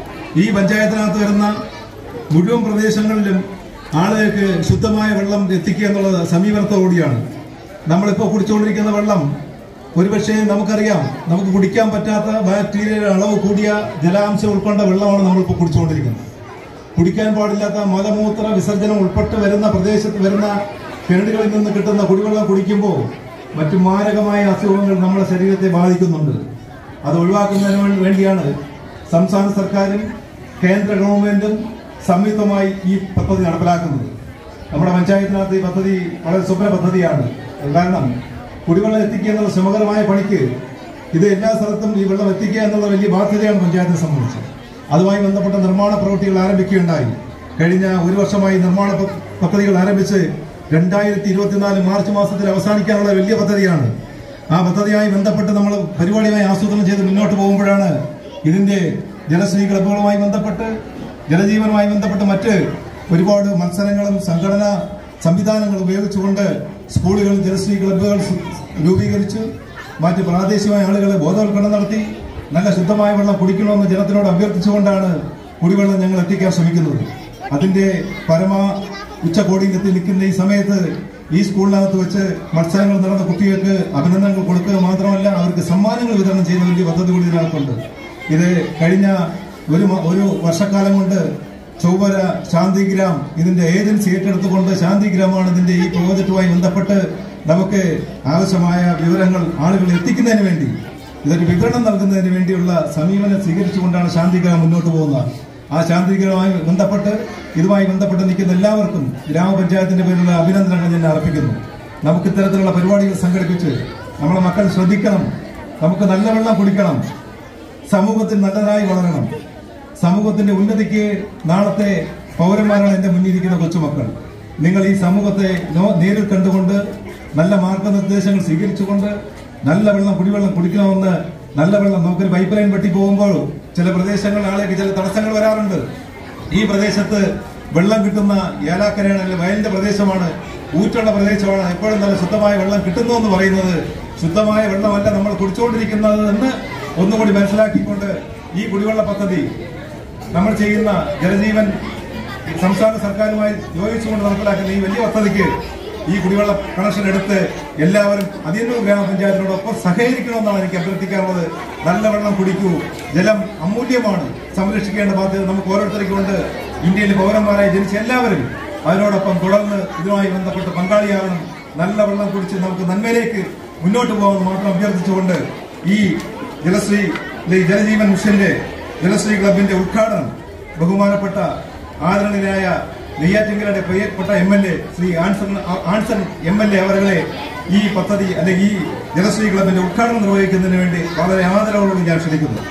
ഈ പഞ്ചായത്തിനകത്ത് വരുന്ന മുഴുവൻ പ്രദേശങ്ങളിലും ആളുകൾക്ക് ശുദ്ധമായ വെള്ളം എത്തിക്കുക എന്നുള്ളത് സമീപനത്തോടുകൂടിയാണ് നമ്മളിപ്പോൾ കുടിച്ചുകൊണ്ടിരിക്കുന്ന വെള്ളം ഒരുപക്ഷെ നമുക്കറിയാം നമുക്ക് കുടിക്കാൻ പറ്റാത്ത ബാക്ടീരിയയുടെ അളവ് കൂടിയ ജലാംശം ഉൾക്കൊണ്ട വെള്ളമാണ് നമ്മളിപ്പോൾ കുടിച്ചുകൊണ്ടിരിക്കുന്നത് കുടിക്കാൻ പാടില്ലാത്ത മലമൂത്ര വിസർജനം ഉൾപ്പെട്ട് വരുന്ന പ്രദേശത്ത് വരുന്ന കിണറുകളിൽ നിന്ന് കിട്ടുന്ന കുടിവെള്ളം കുടിക്കുമ്പോൾ മറ്റു മാരകമായ അസുഖങ്ങൾ നമ്മുടെ ശരീരത്തെ ബാധിക്കുന്നുണ്ട് അത് ഒഴിവാക്കുന്നതിന് വേ- വേണ്ടിയാണ് സംസ്ഥാന സർക്കാരും കേന്ദ്ര ഗവൺമെന്റും സംയുക്തമായി ഈ പദ്ധതി നടപ്പിലാക്കുന്നത് നമ്മുടെ പഞ്ചായത്തിനകത്ത് ഈ പദ്ധതി വളരെ സ്വപ്ന പദ്ധതിയാണ് കാരണം കുടിവെള്ളം എത്തിക്കുക എന്നുള്ള ശ്രമകരമായ പണിക്ക് ഇത് എല്ലാ സ്ഥലത്തും ഈ വെള്ളം എത്തിക്കുക എന്നുള്ള വലിയ ബാധ്യതയാണ് പഞ്ചായത്തിനെ സംബന്ധിച്ച് അതുമായി ബന്ധപ്പെട്ട നിർമ്മാണ പ്രവൃത്തികൾ ആരംഭിക്കുകയുണ്ടായി കഴിഞ്ഞ ഒരു വർഷമായി നിർമ്മാണ പ- പദ്ധതികൾ ആരംഭിച്ച് രണ്ടായിരത്തി ഇരുപത്തിനാല് മാർച്ച് മാസത്തിൽ അവസാനിക്കാനുള്ള വലിയ പദ്ധതിയാണ് ആ പദ്ധതിയുമായി ബന്ധപ്പെട്ട് നമ്മൾ പരിപാടിയുമായി ആസൂത്രണം ചെയ്ത് മുന്നോട്ട് പോകുമ്പോഴാണ് ഇതിന്റെ ജലശ്രീ ക്ലബുകളുമായി ബന്ധപ്പെട്ട് ജലജീവനുമായി ബന്ധപ്പെട്ട് മറ്റ് ഒരുപാട് മത്സരങ്ങളും സംഘടനാ സംവിധാനങ്ങൾ ഉപയോഗിച്ചുകൊണ്ട് സ്കൂളുകൾ ജലശ്രീ ക്ലബ്ബുകൾ സു- രൂപീകരിച്ചു മറ്റ് പ്രാദേശികമായ ആളുകളെ ബോധവൽക്കരണം നടത്തി നല്ല ശുദ്ധമായ വെള്ളം കുടിക്കണമെന്ന് ജനത്തിനോട് അഭ്യർത്ഥിച്ചുകൊണ്ടാണ് കുടിവെള്ളം ഞങ്ങൾ എത്തിക്കാൻ ശ്രമിക്കുന്നത് അതിന്റെ പരമ ഉച്ചകോടിയിൽ എത്തി നിൽക്കുന്ന ഈ സമയത്ത് ഈ സ്കൂളിനകത്ത് വെച്ച് മത്സരങ്ങൾ നടന്ന കുട്ടികൾക്ക് അഭിനന്ദനങ്ങൾ കൊടുക്കുക മാത്രമല്ല അവർക്ക് സമ്മാനങ്ങൾ വിതരണം ചെയ്യുന്ന വലിയ പദ്ധതി കൂടി ഇതിനകത്തുണ്ട് ഇത് കഴിഞ്ഞ ഒരു മ- ഒരു വർഷക്കാലം കൊണ്ട് ചൊവ്വര ശാന്തിഗ്രാം ഇതിന്റെ ഏജൻസി ഏറ്റെടുത്തുകൊണ്ട് ശാന്തിഗ്രാമാണ് ഇതിന്റെ ഈ പ്രോജക്റ്റുമായി ബന്ധപ്പെട്ട് നമുക്ക് ആവശ്യമായ വിവരങ്ങൾ ആളുകൾ എത്തിക്കുന്നതിന് വേണ്ടി ഇതൊരു വിതരണം നൽകുന്നതിന് വേണ്ടിയുള്ള സമീപനം സ്വീകരിച്ചുകൊണ്ടാണ് ശാന്തിഗ്രാം മുന്നോട്ട് പോകുന്നത് ആ ശാന്തിഗ്രാമവുമായി ബന്ധപ്പെട്ട് ഇതുമായി ബന്ധപ്പെട്ട് നിൽക്കുന്ന എല്ലാവർക്കും ഗ്രാമപഞ്ചായത്തിന്റെ പേരിലുള്ള അഭിനന്ദനങ്ങൾ ഞാൻ അർപ്പിക്കുന്നു നമുക്ക് ഇത്തരത്തിലുള്ള പരിപാടികൾ സംഘടിപ്പിച്ച് നമ്മളെ മക്കൾ ശ്രദ്ധിക്കണം നമുക്ക് നല്ല വെള്ളം കുടിക്കണം സമൂഹത്തിൽ നല്ലതായി വളരണം സമൂഹത്തിന്റെ ഉന്നതിക്ക് നാളത്തെ പൗരന്മാരാണ് എന്റെ മുന്നിലിരിക്കുന്ന കൊച്ചുമക്കൾ നിങ്ങൾ ഈ സമൂഹത്തെ നോ- നേരിൽ കണ്ടുകൊണ്ട് നല്ല മാർഗനിർദ്ദേശങ്ങൾ സ്വീകരിച്ചുകൊണ്ട് നല്ല വെള്ളം കുടിവെള്ളം കുടിക്കണമെന്ന് നല്ല വെള്ളം നമുക്കൊരു പൈപ്പ് ലൈൻ വെട്ടി പോകുമ്പോൾ ചില പ്രദേശങ്ങളിൽ ആളുകൾക്ക് ചില തടസ്സങ്ങൾ വരാറുണ്ട് ഈ പ്രദേശത്ത് വെള്ളം കിട്ടുന്ന ഏലാക്കരയാണ് അല്ലെങ്കിൽ വയലിന്റെ പ്രദേശമാണ് ഊറ്റുള്ള പ്രദേശമാണ് എപ്പോഴും നല്ല ശുദ്ധമായ വെള്ളം കിട്ടുന്നു എന്ന് പറയുന്നത് ശുദ്ധമായ വെള്ളമല്ല നമ്മൾ കുടിച്ചുകൊണ്ടിരിക്കുന്നത് എന്ന് ഒന്നുകൂടി മനസ്സിലാക്കിക്കൊണ്ട് ഈ കുടിവെള്ള പദ്ധതി നമ്മൾ ചെയ്യുന്ന ജലജീവൻ സംസ്ഥാന സർക്കാരുമായി യോജിച്ചുകൊണ്ട് നടപ്പിലാക്കുന്ന ഈ വലിയ പദ്ധതിക്ക് ഈ കുടിവെള്ള കണക്ഷൻ എടുത്ത് എല്ലാവരും അതിയന്നൂർ ഗ്രാമപഞ്ചായത്തിനോടൊപ്പം സഹകരിക്കണമെന്നാണ് എനിക്ക് അഭ്യർത്ഥിക്കാറുള്ളത് നല്ല വെള്ളം കുടിക്കൂ ജലം അമൂല്യമാണ് സംരക്ഷിക്കേണ്ട ബാധ്യത നമുക്ക് ഓരോരുത്തർക്കുണ്ട് ഇന്ത്യയിലെ പൗരന്മാരായി ജനിച്ച എല്ലാവരും അതിനോടൊപ്പം തുടർന്ന് ഇതുമായി ബന്ധപ്പെട്ട് പങ്കാളിയാകണം നല്ല വെള്ളം കുടിച്ച് നമുക്ക് നന്മയിലേക്ക് മുന്നോട്ട് പോകാമെന്ന് മാത്രം അഭ്യർത്ഥിച്ചുകൊണ്ട് ഈ ജലശ്രീ ഈ ജലജീവൻ മിഷന്റെ ജലശ്രീ ക്ലബിന്റെ ഉദ്ഘാടനം ബഹുമാനപ്പെട്ട ആദരണീയനായ നെയ്യാറ്റിങ്കരയുടെ പ്രിയപ്പെട്ട M L A Shri Anson Anson M L A അവരെ ഈ പദ്ധതി അല്ലെങ്കിൽ ഈ ജലശ്രീ ക്ലബിന്റെ ഉദ്ഘാടനം നിർവഹിക്കുന്നതിന് വേണ്ടി വളരെ ആദരവോടുകൂടി ഞാൻ ക്ഷണിക്കുന്നു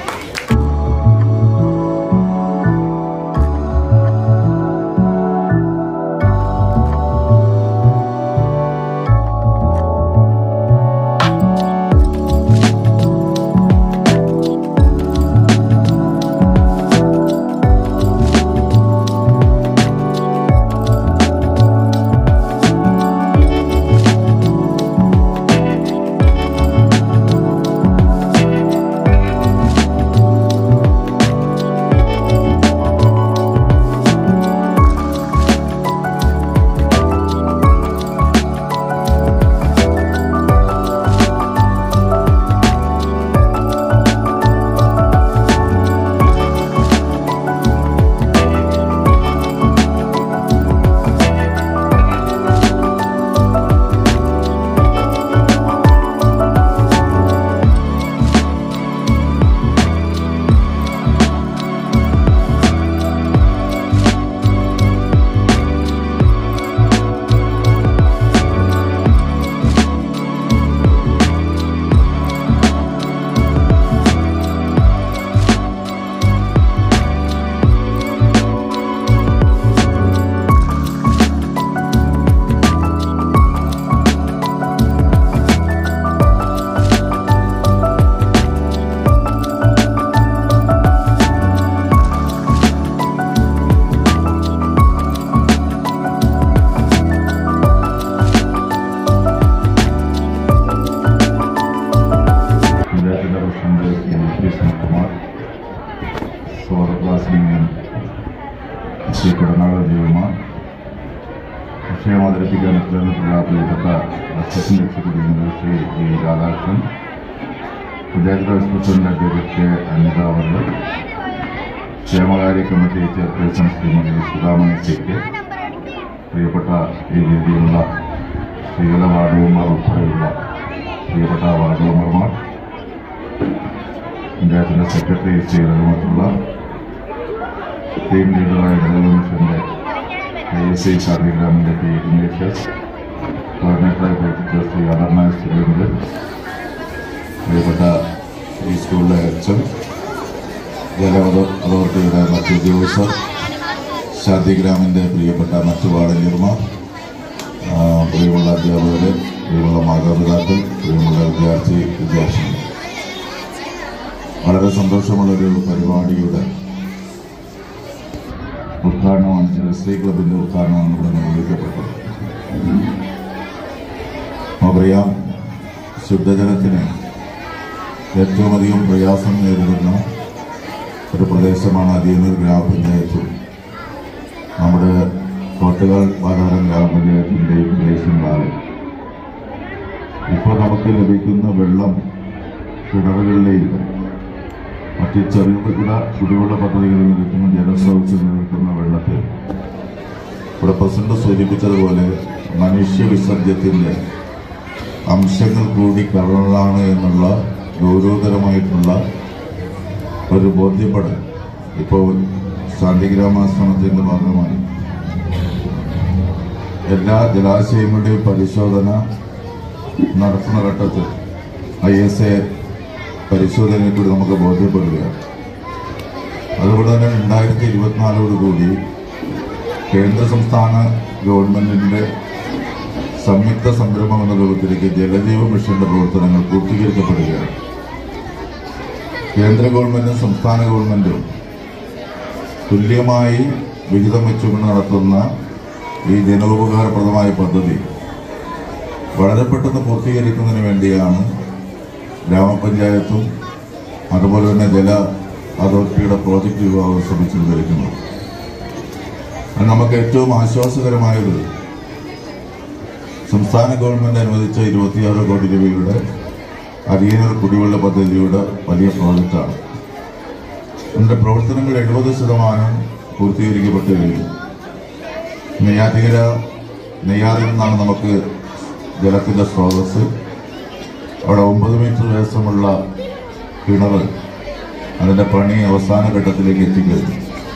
പ്രസിഡന്റ് ശ്രീ പി സുനിൽകുമാർ സ്വാഗത ക്ലാസ് യൂണിയൻ ശ്രീ കടനാട് ദേവമാർ വിഷയം അവതരിപ്പിക്കാൻ എത്തുന്നിട്ടുള്ള പ്രിയപ്പെട്ട assistant executive Shri E Radhakrishnan panchayat vice president advocate K Anitha അവർ ക്ഷേമകാര്യ committee chairperson Shrimati Sudhamani C K പ്രിയപ്പെട്ട ഈ രീതിയിലുള്ള സ്ത്രീകള വാർഡ് മെമ്പർ ഉൾപ്പെടെയുള്ള പ്രിയപ്പെട്ട വാർഡ് മെമ്പർമാർ പഞ്ചായത്തിൻ്റെ സെക്രട്ടറി ശ്രീ രഘുമത്തുള്ള ടീം ലീഡറായ ഡെവലപ്മെൻറ്റിൻ്റെ ഐ എസ് ഐ കാർഡിഗ്രാമിൻ്റെ പി ഇഗ്നേഷ്യസ് കോർഡിനേറ്ററായി പ്രവർത്തിച്ച ശ്രീ അടർണ സുരേന്ദ്രൻ പ്രിയപ്പെട്ട ഈ സ്കൂളിലെ എച്ച് എം ജല അതോറിറ്റിയുടെ മറ്റു ഉദ്യോഗസ്ഥർ ശാന്തിഗ്രാമിൻ്റെ പ്രിയപ്പെട്ട മറ്റു വാർഡന്യർമാർ പ്രിയമുള്ള അധ്യാപകർ പ്രിയമുള്ള മാതാപിതാക്കൾ പ്രിയമുള്ള വിദ്യാർത്ഥി വിദ്യാർത്ഥികൾ വളരെ സന്തോഷമുള്ളൊരു പരിപാടിയുടെ ഉദ്ഘാടനമാണ് ജലശ്രീ ക്ലബിൻ്റെ ഉദ്ഘാടനമാണ് ഇവിടെ നിർവഹിക്കപ്പെട്ടത് നമുക്കറിയാം ശുദ്ധജലത്തിന് ഏറ്റവും അധികം പ്രയാസം നേരിടുന്ന ഒരു പ്രദേശമാണ് അതിയന്നൂർ ഗ്രാമപഞ്ചായത്തും നമ്മുടെ കോട്ടകൾ പാതാരം ഗ്രാമപഞ്ചായത്തിൻ്റെയും പ്രദേശങ്ങളാണ് ഇപ്പോൾ നമുക്ക് ലഭിക്കുന്ന വെള്ളം കിണറുകളിലെയും മറ്റ് ചെറുകിട കുടിവെള്ള പദ്ധതികളിൽ ലഭിക്കുന്ന ജലസ്രോതസ്സിൽ ലഭിക്കുന്ന വെള്ളത്തിൽ ഇവിടെ പ്രസിഡന്റ് സൂചിപ്പിച്ചതുപോലെ മനുഷ്യ വിസർജ്യത്തിൻ്റെ അംശങ്ങൾ കൂടി കലർന്നതാണ് എന്നുള്ള ഗൗരവതരമായിട്ടുള്ള ഒരു ബോധ്യപ്പെടൽ ഇപ്പോൾ ശാന്തിഗ്രാമാശ്രമത്തിൻ്റെ ഭാഗമായി എല്ലാ ജലാശയങ്ങളുടെയും പരിശോധന നടത്തുന്ന ഘട്ടത്തിൽ ഐ എസ് എ പരിശോധനയിൽ കൂടി നമുക്ക് ബോധ്യപ്പെടുകയാണ് അതുകൊണ്ട് തന്നെ രണ്ടായിരത്തി ഇരുപത്തിനാലോട് കൂടി കേന്ദ്ര സംസ്ഥാന ഗവൺമെന്റിന്റെ സംയുക്ത സംരംഭം എന്ന രൂപത്തിലേക്ക് ജലജീവ മിഷന്റെ പ്രവർത്തനങ്ങൾ പൂർത്തീകരിക്കപ്പെടുകയാണ് കേന്ദ്ര ഗവൺമെന്റും സംസ്ഥാന ഗവൺമെന്റും തുല്യമായി വിഹിതം വെച്ചുകൊണ്ട് നടത്തുന്ന ഈ ജനോപകാരപ്രദമായ പദ്ധതി വളരെ പെട്ടെന്ന് പൂർത്തീകരിക്കുന്നതിന് വേണ്ടിയാണ് ഗ്രാമപഞ്ചായത്തും അതുപോലെ തന്നെ ജല അതോറിറ്റിയുടെ പ്രോജക്റ്റ് വിഭാഗം ശ്രമിച്ചുകൊണ്ടിരിക്കുന്നത് അത് നമുക്ക് ഏറ്റവും ആശ്വാസകരമായത് സംസ്ഥാന ഗവൺമെന്റ് അനുവദിച്ച ഇരുപത്തിയാറ് കോടി രൂപയുടെ അധീനർ കുടിവെള്ള പദ്ധതിയുടെ വലിയ പ്രോജക്റ്റാണ് അതിന്റെ പ്രവർത്തനങ്ങൾ എഴുപത് ശതമാനം പൂർത്തീകരിക്കപ്പെട്ടു കഴിഞ്ഞു നെയ്യാറ്റിക്കര നെയ്യാറിൽ നിന്നാണ് നമുക്ക് ജലത്തിന്റെ സ്രോതസ് അവിടെ ഒമ്പത് മീറ്റർ വ്യാസമുള്ള കിണർ അതിന്റെ പണി അവസാന ഘട്ടത്തിലേക്ക് എത്തിക്കഴിഞ്ഞു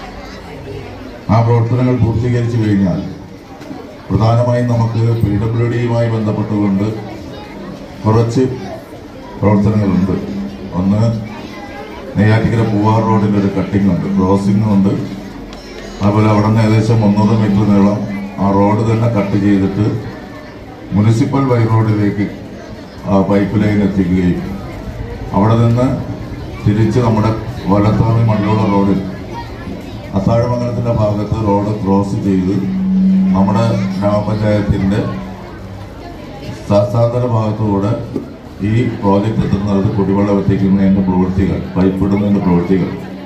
ആ പ്രവർത്തനങ്ങൾ പൂർത്തീകരിച്ചു കഴിഞ്ഞാൽ പ്രധാനമായും നമുക്ക് പി ഡബ്ല്യു ഡിയുമായി ബന്ധപ്പെട്ടുകൊണ്ട് കുറച്ച് പ്രവർത്തനങ്ങളുണ്ട് ഒന്ന് നെയ്യാറ്റിക്കര പൂവാർ റോഡിൻ്റെ ഒരു കട്ടിംഗ് ഉണ്ട് ക്രോസിംഗ് ഉണ്ട് അതുപോലെ അവിടെ നിന്ന് ഏകദേശം മുന്നൂറ് മീറ്റർ നീളം ആ റോഡ് തന്നെ കട്ട് ചെയ്തിട്ട് മുനിസിപ്പൽ വൈ റോഡിലേക്ക് ആ പൈപ്പ് ലൈൻ എത്തിക്കുകയും അവിടെ നിന്ന് തിരിച്ച് നമ്മുടെ വലത്താമി മണ്ണിലുള്ള റോഡിൽ അത്താഴമംഗലത്തിന്റെ ഭാഗത്ത് റോഡ് ക്രോസ് ചെയ്ത് നമ്മുടെ ഗ്രാമപഞ്ചായത്തിന്റെ ശാസ്താന്തര ഭാഗത്തുകൂടെ ഈ പ്രോജക്റ്റ് എത്തുന്നത് കുടിവെള്ളം എത്തിക്കുന്നതിന്റെ പ്രവൃത്തികൾ പൈപ്പിടുന്നതിന്റെ പ്രവൃത്തികൾ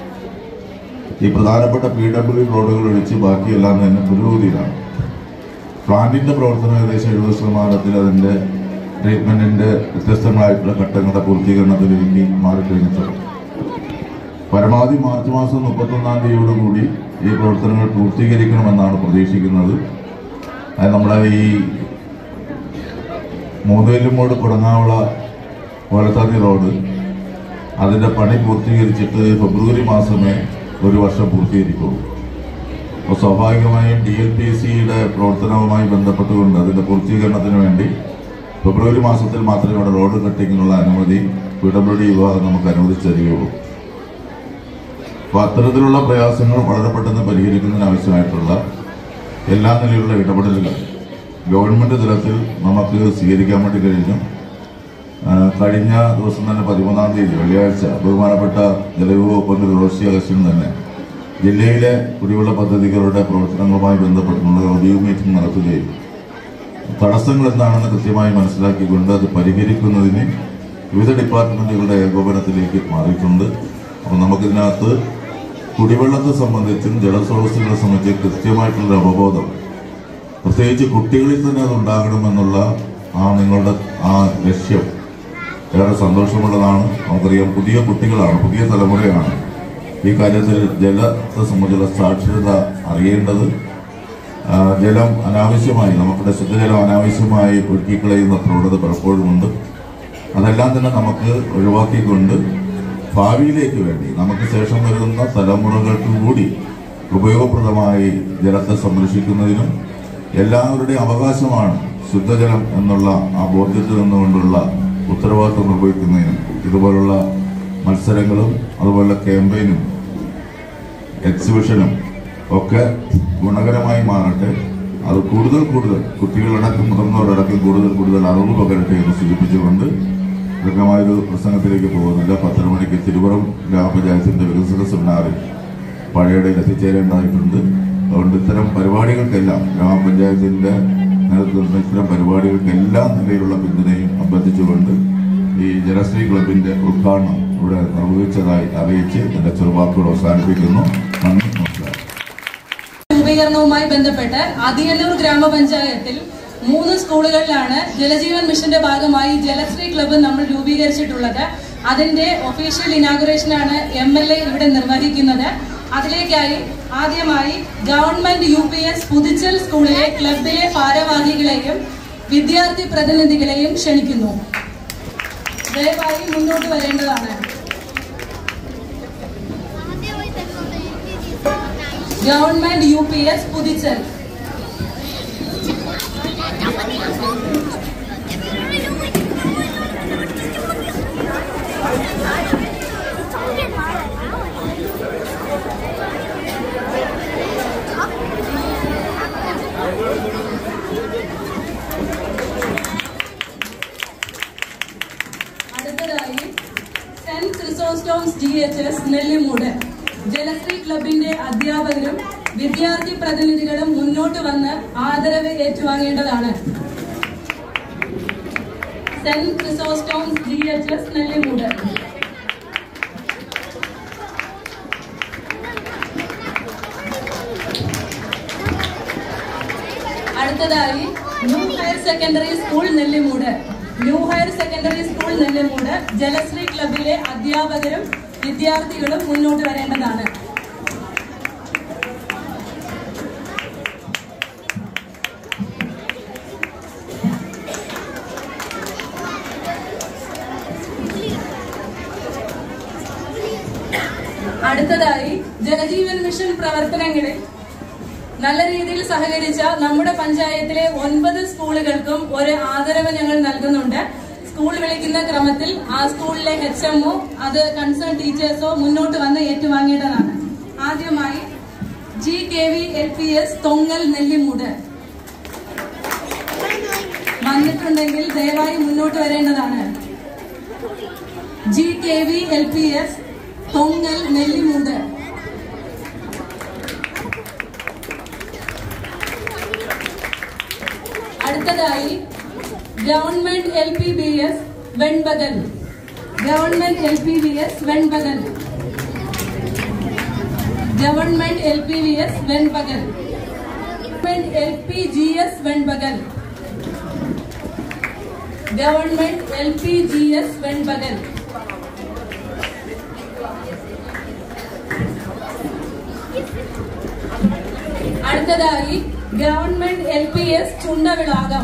ഈ പ്രധാനപ്പെട്ട പി ഡബ്ല്യു റോഡുകൾ ഒഴിച്ച് ബാക്കിയെല്ലാം തന്നെ പുരോഗതിയിലാണ് പ്ലാന്റിന്റെ പ്രവർത്തനം ഏകദേശം എഴുപത് ശതമാനത്തിൽ അതിന്റെ ട്രീറ്റ്മെന്റിന്റെ വ്യത്യസ്തങ്ങളായിട്ടുള്ള ഘട്ടങ്ങളുടെ പൂർത്തീകരണത്തിലേക്ക് മാറിക്കഴിഞ്ഞിട്ടുണ്ട് പരമാവധി മാർച്ച് മാസം മുപ്പത്തൊന്നാം തീയതിയോടുകൂടി ഈ പ്രവർത്തനങ്ങൾ പൂർത്തീകരിക്കണമെന്നാണ് പ്രതീക്ഷിക്കുന്നത് അത് നമ്മുടെ ഈ മൂന്നുവെല്ലുമോട് കുടങ്ങാവള കോലത്താന്നി റോഡ് അതിന്റെ പണി പൂർത്തീകരിച്ചിട്ട് ഫെബ്രുവരി മാസമേ ഒരു വർഷം പൂർത്തീകരിക്കുള്ളൂ അപ്പോൾ സ്വാഭാവികമായും ഡി എൽ പി സിയുടെ പ്രവർത്തനവുമായി ബന്ധപ്പെട്ടുകൊണ്ട് അതിന്റെ പൂർത്തീകരണത്തിന് വേണ്ടി ഫെബ്രുവരി മാസത്തിൽ മാത്രമേ ഇവിടെ റോഡ് കട്ടിങ്ങിനുള്ള അനുമതി പി ഡബ്ല്യു ഡി വിഭാഗം നമുക്ക് അനുവദിച്ചു തരികയുള്ളൂ അപ്പോൾ അത്തരത്തിലുള്ള പ്രയാസങ്ങൾ വളരെ പെട്ടെന്ന് പരിഹരിക്കുന്നതിന് ആവശ്യമായിട്ടുള്ള എല്ലാ നിലയിലുള്ള ഇടപെടലുകൾ ഗവൺമെന്റ് തലത്തിൽ നമുക്ക് സ്വീകരിക്കാൻ വേണ്ടി കഴിഞ്ഞു ആ, കഴിഞ്ഞ ദിവസം തന്നെ പതിമൂന്നാം തീയതി വെള്ളിയാഴ്ച ബഹുമാനപ്പെട്ട ജലവിഭവ മന്ത്രി റോഷി അഗസ്റ്റിൻ തന്നെ ജില്ലയിലെ കുടിവെള്ള പദ്ധതികളുടെ പ്രവർത്തനങ്ങളുമായി ബന്ധപ്പെട്ടുള്ള റിവ്യൂ മീറ്റിംഗ് നടത്തുകയും തടസ്സങ്ങൾ എന്താണെന്ന് കൃത്യമായി മനസ്സിലാക്കിക്കൊണ്ട് അത് പരിഹരിക്കുന്നതിന് വിവിധ ഡിപ്പാർട്ട്മെന്റുകളുടെ ഏകോപനത്തിലേക്ക് മാറിയിട്ടുണ്ട് അപ്പോൾ നമുക്കിതിനകത്ത് കുടിവെള്ളത്തെ സംബന്ധിച്ചും ജലസ്രോതസ്സുകളെ സംബന്ധിച്ച് കൃത്യമായിട്ടുള്ള അവബോധം പ്രത്യേകിച്ച് കുട്ടികളിൽ തന്നെ അത് ഉണ്ടാകണമെന്നുള്ള ആ നിങ്ങളുടെ ആ ലക്ഷ്യം ഏറെ സന്തോഷമുള്ളതാണ് നമുക്കറിയാം പുതിയ കുട്ടികളാണ് പുതിയ തലമുറയാണ് ഈ കാര്യത്തിൽ ജലത്തെ സംബന്ധിച്ചുള്ള സാക്ഷരത അറിയേണ്ടത് ആ, ജലം അനാവശ്യമായി നമുക്കിടെ ശുദ്ധജലം അനാവശ്യമായി ഒഴുക്കിക്കളയുന്ന പ്രവണത പലപ്പോഴുമുണ്ട് അതെല്ലാം തന്നെ നമുക്ക് ഒഴിവാക്കിക്കൊണ്ട് ഭാവിയിലേക്ക് വേണ്ടി നമുക്ക് ശേഷം വരുന്ന തലമുറകൾക്ക് കൂടി ഉപയോഗപ്രദമായി ജലത്തെ സംരക്ഷിക്കുന്നതിനും എല്ലാവരുടെയും അവകാശമാണ് ശുദ്ധജലം എന്നുള്ള ആ ബോധ്യത്തിൽ നിന്നുകൊണ്ടുള്ള ഉത്തരവാദിത്വം നിർവഹിക്കുന്നതിനും ഇതുപോലുള്ള മത്സരങ്ങളും അതുപോലെ ക്യാമ്പയിനും എക്സിബിഷനും ഒക്കെ ഗുണകരമായി മാറട്ടെ അത് കൂടുതൽ കൂടുതൽ കുട്ടികളടക്കം മുതിർന്നവരടക്കം കൂടുതൽ കൂടുതൽ അറിവ് പകരട്ടെ എന്ന് സൂചിപ്പിച്ചുകൊണ്ട് ദീർഘമായൊരു പ്രസംഗത്തിലേക്ക് പോകുന്നില്ല പത്തര മണിക്ക് തിരുവറം ഗ്രാമപഞ്ചായത്തിന്റെ വികസന സെമിനാറിൽ പഴയടയിൽ എത്തിച്ചേരേണ്ടതായിട്ടുണ്ട് അതുകൊണ്ട് ഇത്തരം പരിപാടികൾക്കെല്ലാം ഗ്രാമപഞ്ചായത്തിന്റെ നേതൃത്വത്തിൽ ഇത്തരം പരിപാടികൾക്കെല്ലാം നിലയിലുള്ള പിന്തുണയും അഭ്യർത്ഥിച്ചുകൊണ്ട് ഈ ജലശ്രീ ക്ലബിന്റെ ഉദ്ഘാടനം ഇവിടെ നിർവഹിച്ചതായി അറിയിച്ച് എന്റെ ചെറുവാക്കുകൾ അവസാനിപ്പിക്കുന്നു നന്ദി നമസ്കാരം രൂപീകരണവുമായി ബന്ധപ്പെട്ട് അതിയന്നൂർ ഗ്രാമപഞ്ചായത്തിൽ മൂന്ന് സ്കൂളുകളിലാണ് ജലജീവൻ മിഷന്റെ ഭാഗമായി ജലശ്രീ ക്ലബ്ബ് നമ്മൾ രൂപീകരിച്ചിട്ടുള്ളത് അതിന്റെ ഒഫീഷ്യൽ ഇനാഗുറേഷനാണ് എം എൽ എ ഇവിടെ നിർവഹിക്കുന്നത് അതിലേക്കായി ആദ്യമായി government U P S Puthuchal സ്കൂളിലെ ക്ലബിലെ ഭാരവാഹികളെയും വിദ്യാർത്ഥി പ്രതിനിധികളെയും ക്ഷണിക്കുന്നു ദയവായി മുന്നോട്ട് വരേണ്ടതാണ് government U P S Puthuchal അടുത്തതായി saint Chrysostom's D H S Nellimoodu Jalasree ക്ലബിന്റെ അധ്യാപകരും വിദ്യാർത്ഥി പ്രതിനിധികളും മുന്നോട്ട് വന്ന് ആദരവ് ഏറ്റുവാങ്ങേണ്ടതാണ് saint Chrysostom's D H S Nellimoodu അടുത്തതായി new higher secondary school Nellimoodu new higher secondary school Nellimoodu Jalasree ക്ലബിലെ അധ്യാപകരും വിദ്യാർത്ഥികളും മുന്നോട്ട് വരേണ്ടതാണ് അടുത്തതായി ജലജീവൻ മിഷൻ പ്രവർത്തനങ്ങളിൽ നല്ല രീതിയിൽ സഹകരിച്ച നമ്മുടെ പഞ്ചായത്തിലെ ഒൻപത് സ്കൂളുകൾക്കും ഒരു ആദരവ് ഞങ്ങൾ നൽകുന്നുണ്ട് സ്കൂൾ വിളിക്കുന്ന ക്രമത്തിൽ ആ സ്കൂളിലെ എച്ച് എംഒ അത് കൺസേൺ ടീച്ചേഴ്സോ മുന്നോട്ട് വന്ന് ഏറ്റുവാങ്ങേണ്ടതാണ് ആദ്യമായി G K V L P S Thongal Nellimoodu വന്നിട്ടുണ്ടെങ്കിൽ ദയവായി മുന്നോട്ട് വരേണ്ടതാണ് G K V L P S Thongal Nellimoodu അടുത്തതായി government L P B S Venpakal government L P B S Venpakal government L P B S Venpakal government L P G S Venpakal government L P G S Venpakal അടുത്തതായി government L P S Chundavilakam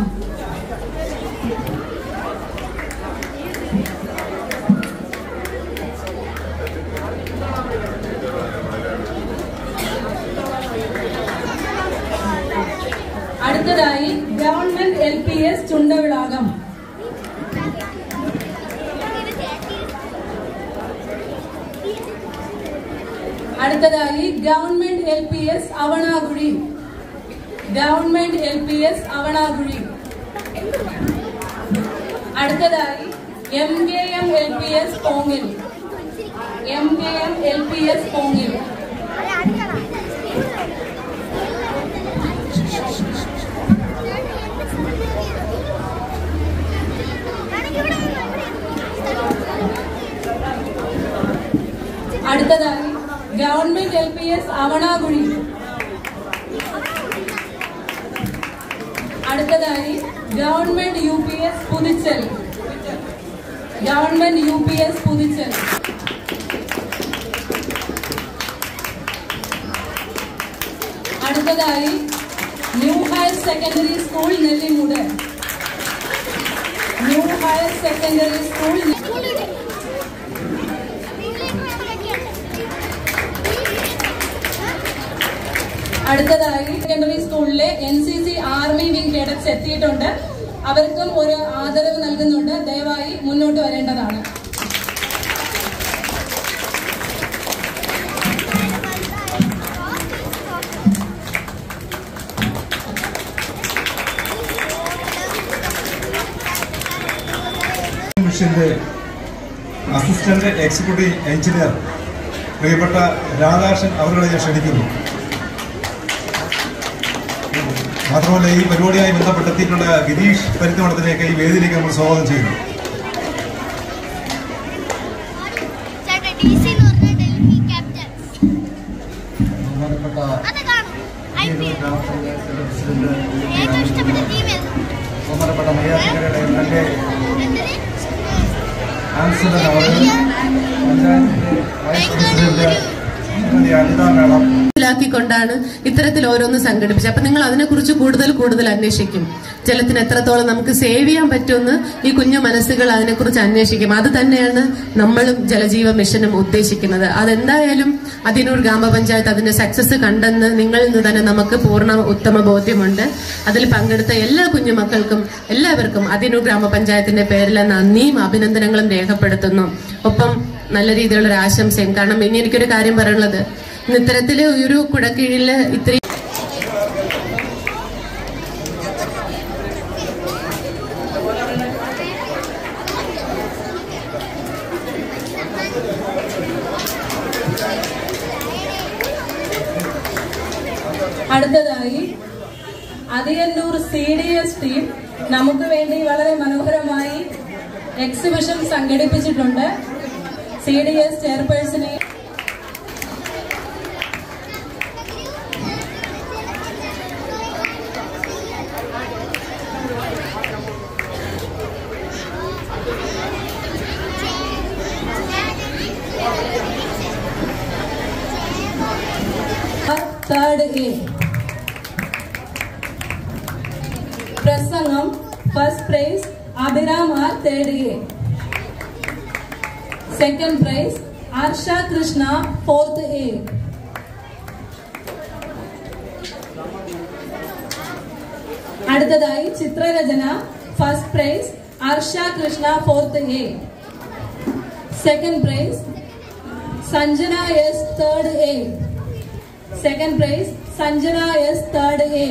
അടുത്തതായി government L P S Chundavilakam അടുത്തതായി government L P S Avanakuzhi government L P S Avanakuzhi അടുത്തതായി M K M L P S Pongil M K M L P S Pongil ഇവിടെ അടുത്തതായി government L P S Avanakuzhi അടുത്തതായി government U P S Puthuchal government U P S Puthuchal അടുത്തതായി new higher secondary school Nellimoodu new higher secondary school അടുത്തതായി secondary സ്കൂളിലെ N C C army wing cadets എത്തിയിട്ടുണ്ട് അവർക്കും ഒരു ആദരവ് നൽകുന്നുണ്ട് ദയവായി മുന്നോട്ട് വരേണ്ടതാണ് മിഷന്റെ അസിസ്റ്റന്റ് എക്സിക്യൂട്ടീവ് എഞ്ചിനീയർ പ്രിയപ്പെട്ട രാധാകൃഷ്ണൻ അവരുടെ ഞാൻ ക്ഷണിക്കുന്നു മാത്രമല്ല ഈ പരിപാടിയുമായി ബന്ധപ്പെട്ടെത്തിയിട്ടുള്ള ഗിരീഷ് പരിത്തമഠത്തിലേക്ക് ഈ വേദിയിലേക്ക് നമ്മൾ സ്വാഗതം ചെയ്യുന്നു ചേട്ടാ ഡി സി എന്ന് പറഞ്ഞ ഡൽഹി ക്യാപിറ്റൽസ് ബഹുമാനപ്പെട്ട അത് കാണും ഐ പി എൽ ഗ്രാമപഞ്ചായത്ത് പ്രസിഡന്റ് ഏറ്റവും ഇഷ്ടപ്പെട്ട ടീം ഏത് ബഹുമാനപ്പെട്ട നെയ്യാറ്റിൻകരയുടെ എം എൽ എ എന്തിന് ആൻസലർ അവർ പഞ്ചായത്തിന്റെ വൈസ് പ്രസിഡന്റ് ശ്രീമതി അനിത മേളം മനസ്സിലാക്കിക്കൊണ്ടാണ് ഇത്തരത്തിൽ ഓരോന്ന് സംഘടിപ്പിച്ചത് അപ്പൊ നിങ്ങൾ അതിനെക്കുറിച്ച് കൂടുതൽ കൂടുതൽ അന്വേഷിക്കും ജലത്തിന് എത്രത്തോളം നമുക്ക് സേവ് ചെയ്യാൻ പറ്റുമെന്ന് ഈ കുഞ്ഞു മനസ്സുകൾ അതിനെക്കുറിച്ച് അന്വേഷിക്കും അത് തന്നെയാണ് നമ്മളും ജലജീവ മിഷനും ഉദ്ദേശിക്കുന്നത് അതെന്തായാലും അതിനൂർ ഗ്രാമപഞ്ചായത്ത് അതിന്റെ സക്സസ് കണ്ടെന്ന് നിങ്ങളിൽ നിന്ന് തന്നെ നമുക്ക് പൂർണ്ണ ഉത്തമ ബോധ്യമുണ്ട് അതിൽ പങ്കെടുത്ത എല്ലാ കുഞ്ഞുമക്കൾക്കും എല്ലാവർക്കും അതിനൂർ ഗ്രാമപഞ്ചായത്തിന്റെ പേരിൽ നന്ദിയും അഭിനന്ദനങ്ങളും രേഖപ്പെടുത്തുന്നു ഒപ്പം നല്ല രീതിയിലുള്ള ഒരു ആശംസയും കാരണം ഇനി എനിക്കൊരു കാര്യം പറയാനുള്ളത് ഇന്ന് ഇത്തരത്തില് ഒരു കുടക്കീഴില് ഇത്രയും അടുത്തതായി Athiyannoor C D S team നമുക്ക് വേണ്ടി വളരെ മനോഹരമായി എക്സിബിഷൻ സംഘടിപ്പിച്ചിട്ടുണ്ട് സി ഡി എസ് ചെയർപേഴ്സണെ തേർഡ് എ പ്രസംഗം first prize Abhiram R third A second prize Harsha Krishna fourth A അടുത്തതായി ചിത്രരചന first prize Harsha Krishna fourth A second prize Sanjana S third A second prize Sanjana S third A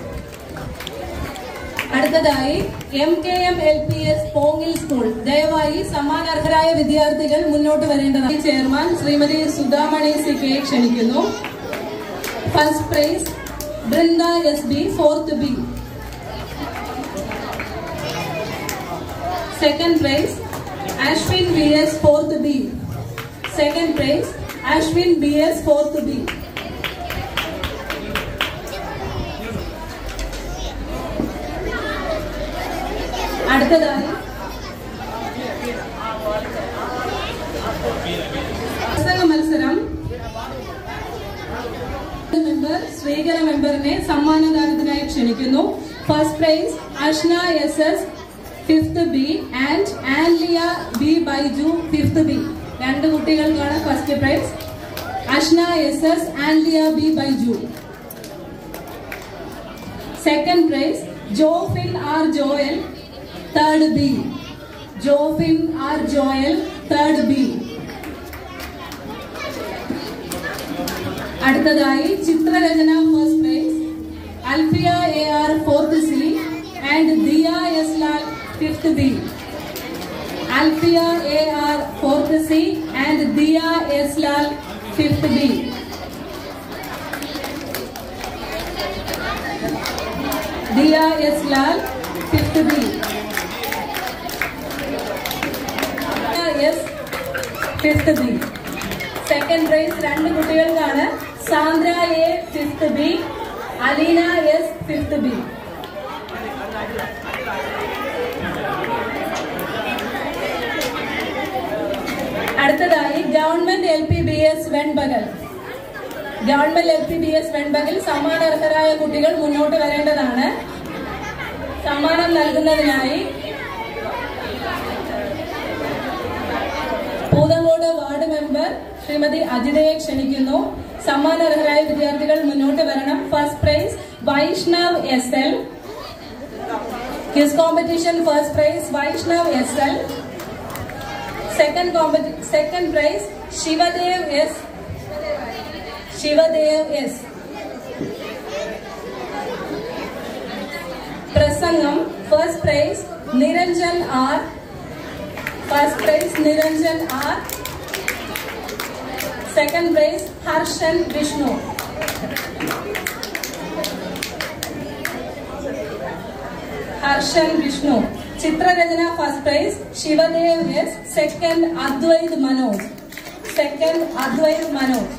അടുത്തതായി M K M L P S Pongil school ദയവായി സമ്മാനാർഹരായ വിദ്യാർത്ഥികൾ മുന്നോട്ട് വരേണ്ടതാണ് chairman Shrimati Sudhamani C K ക്ഷണിക്കുന്നു first prize Brinda S B fourth B second prize Ashwin B S fourth B second prize Ashwin B S fourth B അടുത്തതായി പുസ്തക മത്സരം മെമ്പർ സ്വീകര മെമ്പറിനെ സമ്മാനദാനത്തിനായി ക്ഷണിക്കുന്നു first prize Ashna S S fifth B and Anliya B Baiju fifth B രണ്ട് കുട്ടികൾക്കാണ് first prize Ashna S S Anliya B Baiju second prize Jofin R Joel third B Jofin R Joel third B അടുത്തതായി ചിത്രരചന first prize Alfiya A R fourth C and Diya S Lal fifth B Alfiya A R fourth C and Diya S Lal fifth B Diya S Lal fifth B S fifth B second prize രണ്ട് കുട്ടികൾക്കാണ് Sandra A fifth B Aleena S fifth B അടുത്തതായി government L P B S Venpakal government L P B S Venpakal സമ്മാനാർഹരായ കുട്ടികൾ മുന്നോട്ട് വരേണ്ടതാണ് സമ്മാനം നൽകുന്നതിനായി Poothankode ward member Shrimati അജിതയെ ക്ഷണിക്കുന്നു സമ്മാനാർഹരായ വിദ്യാർത്ഥികൾ മുന്നോട്ട് വരണം first prize Vaishnav S L quiz competition first prize Vaishnav S L second competition second prize Shivadev S Shivadev S പ്രസംഗം first prize Niranjan R first prize Niranjan R second prize Harshan Vishnu Harshan Vishnu ചിത്രരചന first prize Shivadev S second Advaith Manoj second Advaith Manoj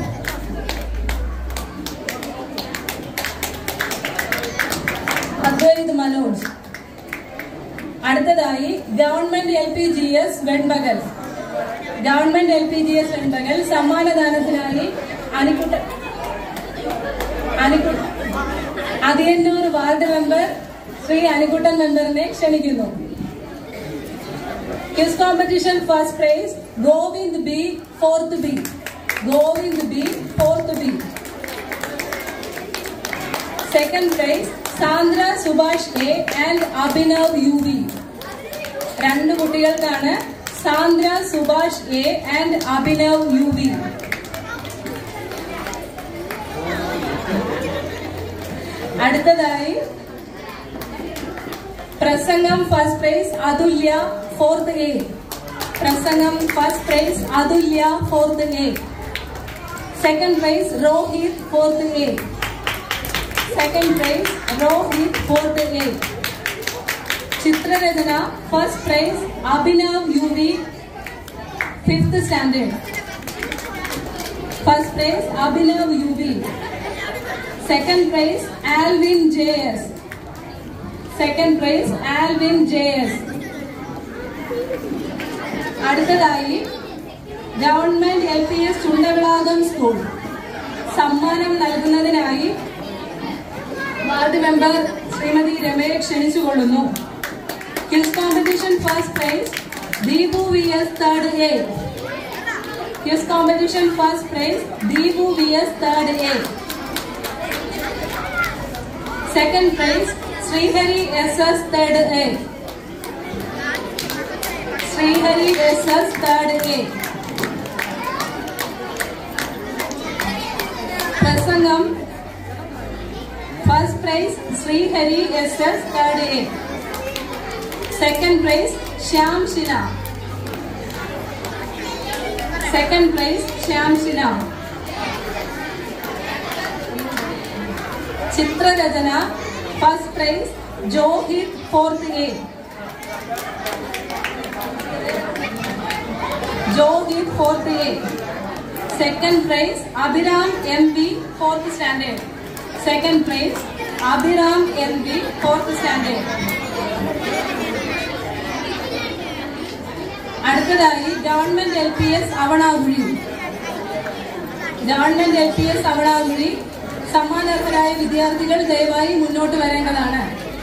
Advaith Manoj അടുത്തതായി government L P G S Venpakal government L P G S Venpakal സമ്മാനദാനത്തിനായി Anikutta Anikutta Athiyannoor ward member Shri Anikuttan മെമ്പറിനെ ക്ഷണിക്കുന്നു quiz competition first prize Govind B fourth B Govind B fourth B second prize Sandra Subhash A and Abhinav U V രണ്ട് കുട്ടികൾക്കാണ് Sandra Subhash A and Abhinav U V അടുത്തതായി പ്രസംഗം first prize Athulya fourth A പ്രസംഗം first prize Athulya fourth A second prize Rohith fourth A second prize Rohith fourth A ചിത്രരചന first prize Abhinav U V fifth standard first prize Abhinav U V second prize Alvin J S second prize Alvin J S അടുത്തതായി government L P S Chundavilakam school സമ്മാനം നൽകുന്നതിനായി ward member Shrimati രമയെ ക്ഷണിച്ചുകൊള്ളുന്നു quiz competition first prize Deepu V S third A quiz competition first prize Deepu V S third A second prize Sreehari S S third A Sreehari S S third A പ്രസംഗം first prize Sreehari S S third A second prize Shyam Shina second prize Shyam ഷിന ചിത്രരചന first prize Johith fourth A Johith fourth A second prize Abhiram M B fourth standard second prize Abhiram M B fourth standard അടുത്തതായി government L P S Avanakuzhi government L P S Avanakuzhi സമ്മാനാർഹരായ വിദ്യാർത്ഥികൾ ദയവായി മുന്നോട്ട് വരേണ്ടതാണ്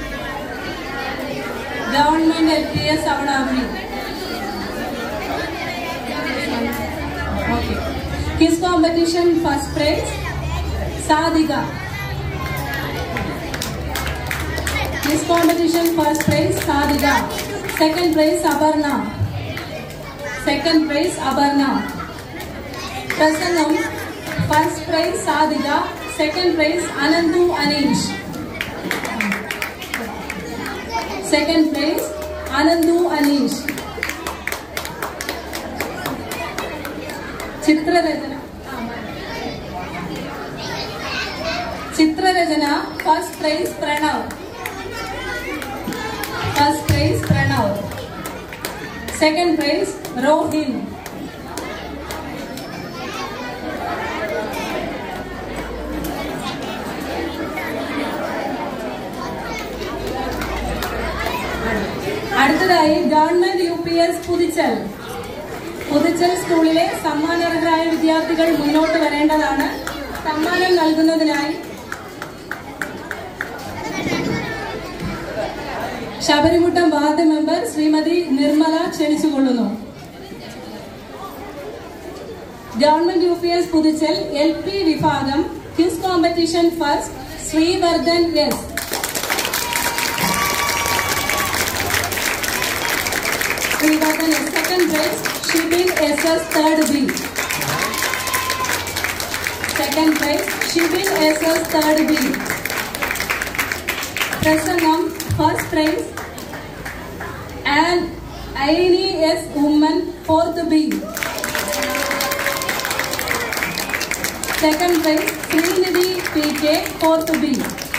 government L P S Avanakuzhi quiz competition first prize Sadhika quiz competition first prize Sadhika second prize Aparna second prize Aparna പ്രസംഗം first prize Sadhika second prize Ananthu Aneesh second prize Ananthu Aneesh ചിത്രരചന ചിത്രരചന first prize Pranav first prize Pranav second prize Rohin അടുത്തതായി government U P S Puthichal Puthichal സ്കൂളിലെ സമ്മാനാർഹരായ വിദ്യാർത്ഥികൾ മുന്നോട്ട് വരേണ്ടതാണ് സമ്മാനം നൽകുന്നതിനായി ശബരിമുട്ടം വാർഡ് മെമ്പർ ശ്രീമതി നിർമ്മല ക്ഷണിച്ചുകൊള്ളുന്നു government U P S Puthuchal L P വിഭാഗം quiz competition first Sreevardhan S Sreevardhan S second prize Shibin S S third B second prize Shibin S S third B പ്രസംഗം first prize and Aini S Oommen fourth B second prize Srinidhi P K fourth B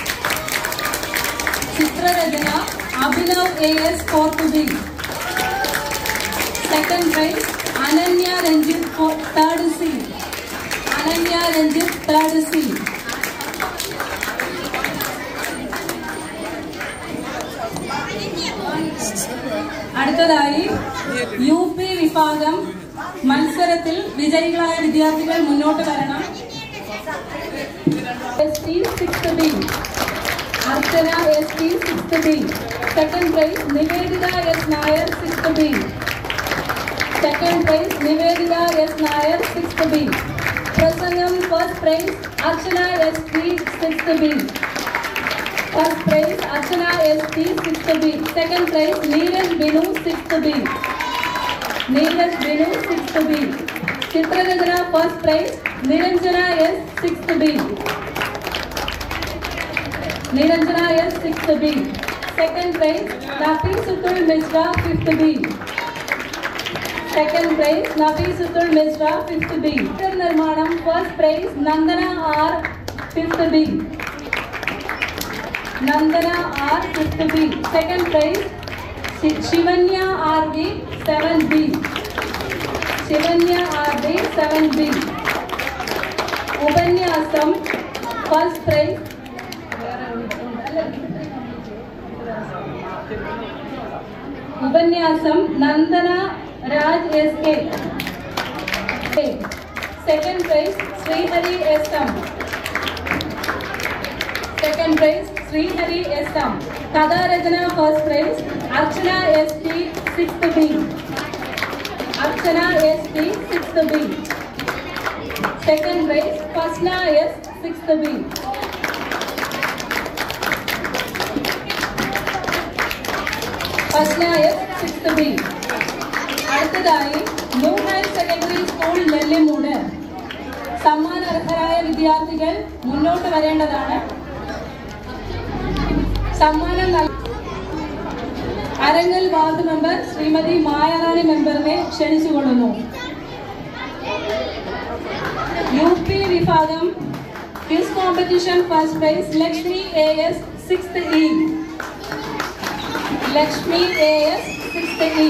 ചിത്രരചന Abhinav A S fourth B second prize Ananya Ranjith third C Ananya Ranjith third C അടുത്തതായി U P വിഭാഗം മത്സരത്തിൽ വിജയികളായ വിദ്യാർത്ഥികൾ മുന്നോട്ട് വരണം S T six B Archana S T six B second prize Niveditha S Nair six B second prize Niveditha S Nair six B പ്രസംഗം first prize Archana S T six B First prize Archana ST 6th B. Second prize Neeraj Binu 6th B. Neeraj Binu 6th B. Chitrarajana first prize Niranjana S 6th B. Niranjana S 6th B. Second prize Nafi Sutul Mishra 5th B. Second prize Nafi Sutul Mishra 5th B. Nirmanam first prize Nandana R 5th B. Nandana R 5th B. Second prize Shi- Shivanya RB 7B. Shivanya RB 7B. Upanyasam first prize ഉപന്യാസം Nandana Raj S K second prize Sreehari S M second prize Sreehari S M കഥാരചന first prize Archana S T six B Archana S T six B second prize Fasna S six B Fasna S six B അടുത്തതായി new higher secondary school Nellimoodu സമ്മാനർഹരായ വിദ്യാർത്ഥികൾ മുന്നോട്ട് വരേണ്ടതാണ് സമ്മാനം നൽ- Arangal ward member Shrimati Mayarani മെമ്പറിനെ ക്ഷണിച്ചുകൊള്ളുന്നു യു പി വിഭാഗം quiz competition first prize Lakshmi A S six E Lakshmi A S six E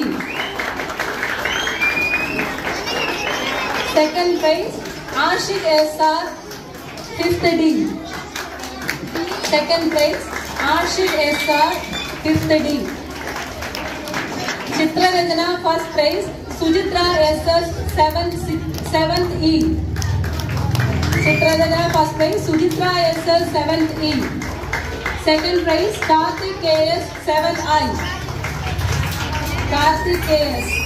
second prize Ashiq S R fifth D second prize Ashiq S R fifth D ചിത്രരചന first prize Suchithra S S seven seventh E ചിത്രരചന first prize Suchithra S S seventh E second prize Karthik K S seven I Karthik K S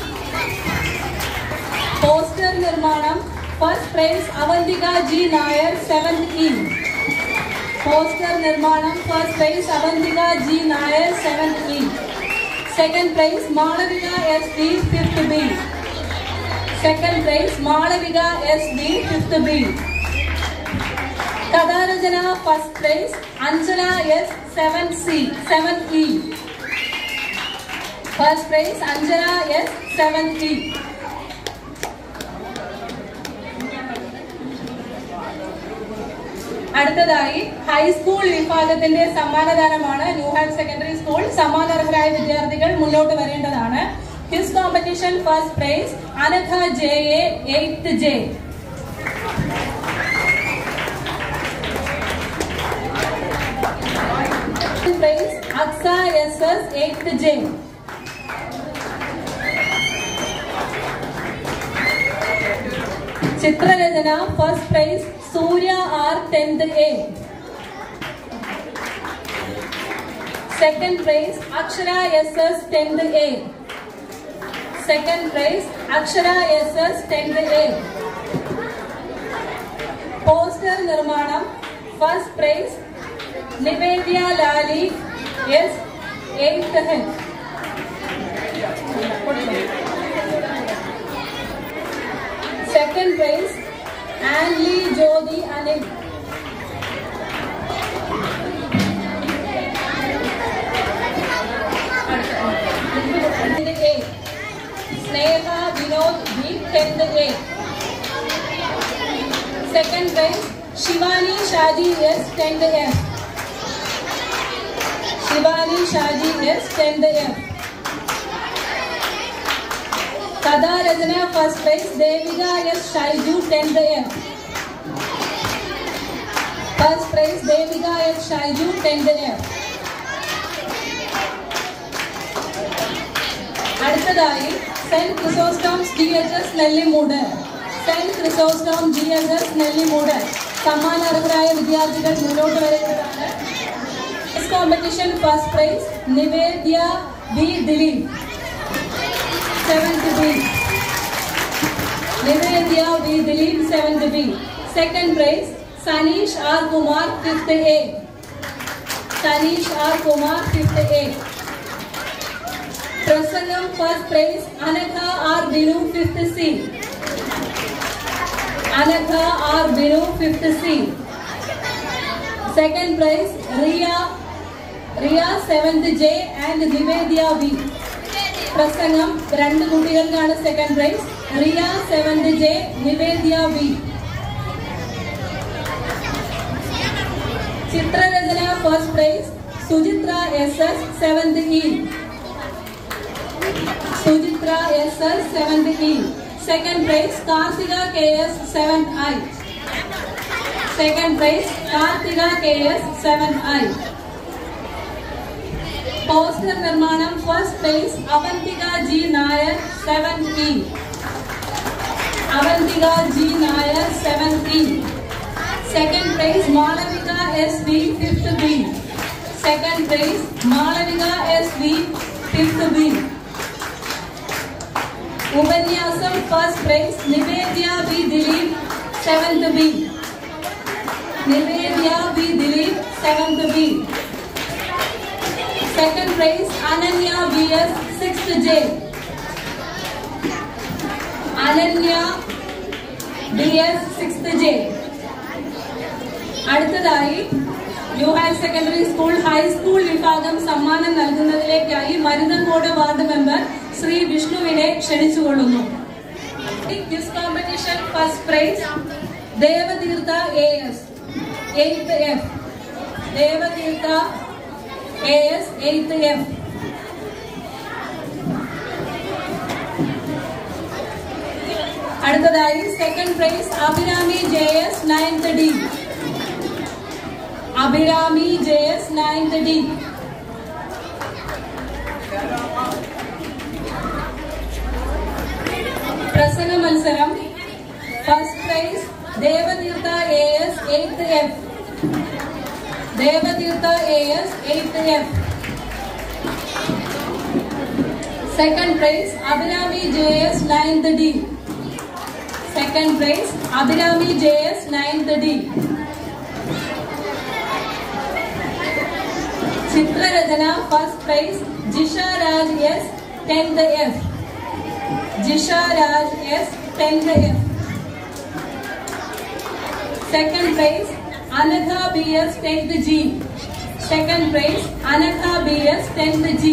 poster നിർമ്മാണം first prize Avanthika G Nair seventh E poster നിർമ്മാണം first prize Avanthika G Nair seventh E second prize Malavika S D fifth B second prize Malavika S D fifth B കഥാരചന first prize Anjana S seven C seven E first prize Anjana S seven E അടുത്തതായി high school വിഭാഗത്തിന്റെ സമ്മാനദാനമാണ് new higher secondary school സമ്മാനാർഹരായ വിദ്യാർത്ഥികൾ മുന്നോട്ട് വരേണ്ടതാണ് quiz competition first prize Anagha J A eighth J prize Aksa S S eighth J ചിത്രരചന first prize Surya R tenth A second prize Akshara S S tenth A second prize Akshara S S tenth A poster നിർമ്മാണം first prize Nivedya Lali S eighth head second prize Anli Jyothi Anil A. Sneha Vinod B tenth A second prize Shivani Shaji S tenth F Shivani Shaji S tenth F കഥാരചന first prize Devika S Shaiju tenth F first prize Devika S Shaiju tenth F അടുത്തതായി saint Chrysostom's G H S Nellimoodu saint Chrysostom G H S Nellimoodu സമ്മാനാർഹരായ വിദ്യാർത്ഥികൾ മുന്നോട്ട് വരുന്നതാണ് competition first prize Nivedya B Dileep seventh B Nivedya B Dileep seventh B second prize Saneesh R Kumar fifth A Saneesh R Kumar fifth A പ്രസംഗം first prize Anagha R Binu fifth C Anagha R Binu fifth C second prize Riya Riya seventh J and Nivedya V പ്രസംഗം രണ്ട് കുട്ടികൾക്കാണ് second prize Riya seventh J Nivedya V ചിത്രരചന first prize Suchithra S S seventh E Suchithra S S seventh E second prize Karthika K S seven I second prize Karthika K S seven I poster നിർമ്മാണം first prize Avanthika G Nair seven E Avanthika G Nair seven E second prize Malavika S V fifth B second prize Malavika S V fifth B ഉപന്യാസം first prize Nivedya B Dileep seventh B Nivedya B Dileep seventh B second prize Ananya B S six J Ananya B S six J അടുത്തതായി new higher secondary school high school വിഭാഗം സമ്മാനം നൽകുന്നതിലേക്കായി Maruthankode ward member Shri വിഷ്ണുവിനെ ക്ഷണിച്ചുകൊള്ളുന്നു quiz competition first prize Devatheertha A S eighth F Devatheertha A S eighth F അടുത്തതായി second prize Abhirami J S ninth D Abhirami J S ninth D പ്രസംഗ മത്സരം first prize Devatheertha A S eighth F Devatheertha A S eighth F second prize Abhirami J S ninth D second prize Abhirami J S ninth D ചിത്രരചന first prize Jisha Raj S tenth F Jisha Raj S tenth F second prize Anagha B S tenth G second prize Anagha B S tenth G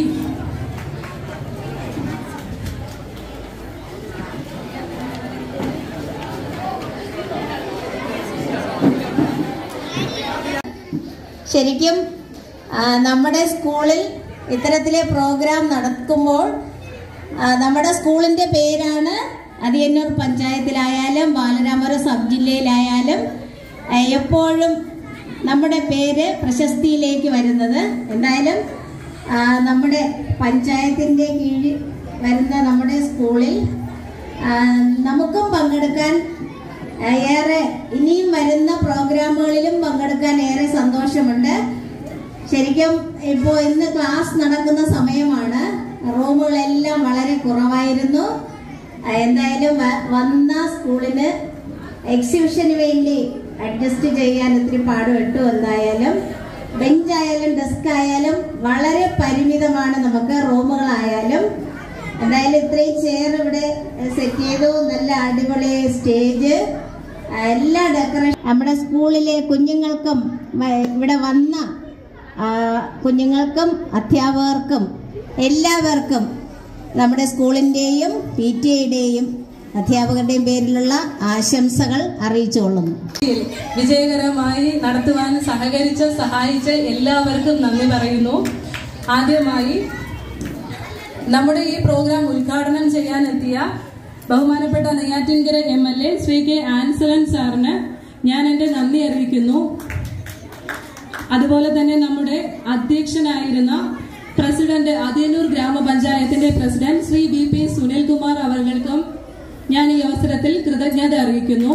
ശരിക്കും ആ, നമ്മുടെ സ്കൂളിൽ ഇത്തരത്തിലെ programme നടക്കുമ്പോൾ ആ, നമ്മുടെ സ്കൂളിൻ്റെ പേരാണ് അതിയന്നൂർ പഞ്ചായത്തിലായാലും ബാലരാമപുരം സബ് ജില്ലയിലായാലും ആ, എപ്പോഴും നമ്മുടെ പേര് പ്രശസ്തിയിലേക്ക് വരുന്നത് എന്തായാലും ആ, നമ്മുടെ പഞ്ചായത്തിൻ്റെ കീഴിൽ വരുന്ന നമ്മുടെ സ്കൂളിൽ ആ, നമുക്കും പങ്കെടുക്കാൻ ആ, ഏറെ ഇനിയും വരുന്ന പ്രോഗ്രാമുകളിലും പങ്കെടുക്കാൻ ഏറെ സന്തോഷമുണ്ട് ശരിക്കും ഇപ്പോൾ ഇന്ന് ക്ലാസ് നടക്കുന്ന സമയമാണ് റൂമുകളെല്ലാം വളരെ കുറവായിരുന്നു ആ, എന്തായാലും വ- വന്ന സ്കൂളിന് എക്സിബിഷന് വേണ്ടി അഡ്ജസ്റ്റ് ചെയ്യാൻ ഒത്തിരി പാടുപെട്ടു എന്തായാലും ബെഞ്ചായാലും ഡെസ്ക് ആയാലും വളരെ പരിമിതമാണ് നമുക്ക് റൂമുകളായാലും എന്തായാലും ഇത്രയും ചെയർ ഇവിടെ സെറ്റ് ചെയ്തു നല്ല അടിപൊളി സ്റ്റേജ് എല്ലാ ഡെക്കറേഷൻ നമ്മുടെ സ്കൂളിലെ കുഞ്ഞുങ്ങൾക്കും വ- ഇവിടെ വന്ന ആ, കുഞ്ഞുങ്ങൾക്കും അധ്യാപകർക്കും എല്ലാവർക്കും നമ്മുടെ സ്കൂളിൻ്റെയും പി ടി ഐയുടെയും അധ്യാപകരുടെയും പേരിലുള്ള ആശംസകൾ അറിയിച്ചുകൊള്ളുന്നു വിജയകരമായി നടത്തുവാൻ സഹകരിച്ച സഹായിച്ച എല്ലാവർക്കും നന്ദി പറയുന്നു ആദ്യമായി നമ്മുടെ ഈ പ്രോഗ്രാം ഉദ്ഘാടനം ചെയ്യാനെത്തിയ ബഹുമാനപ്പെട്ട Neyyattinkara M L A Shri K Ansalan സാറിന് ഞാൻ എന്റെ നന്ദി അറിയിക്കുന്നു അതുപോലെ തന്നെ നമ്മുടെ അധ്യക്ഷനായിരുന്ന പ്രസിഡന്റ് അതിയന്നൂർ ഗ്രാമപഞ്ചായത്തിന്റെ president Shri B P Sunilkumar അവർകൾക്കും ഞാൻ ഈ അവസരത്തിൽ കൃതജ്ഞത അറിയിക്കുന്നു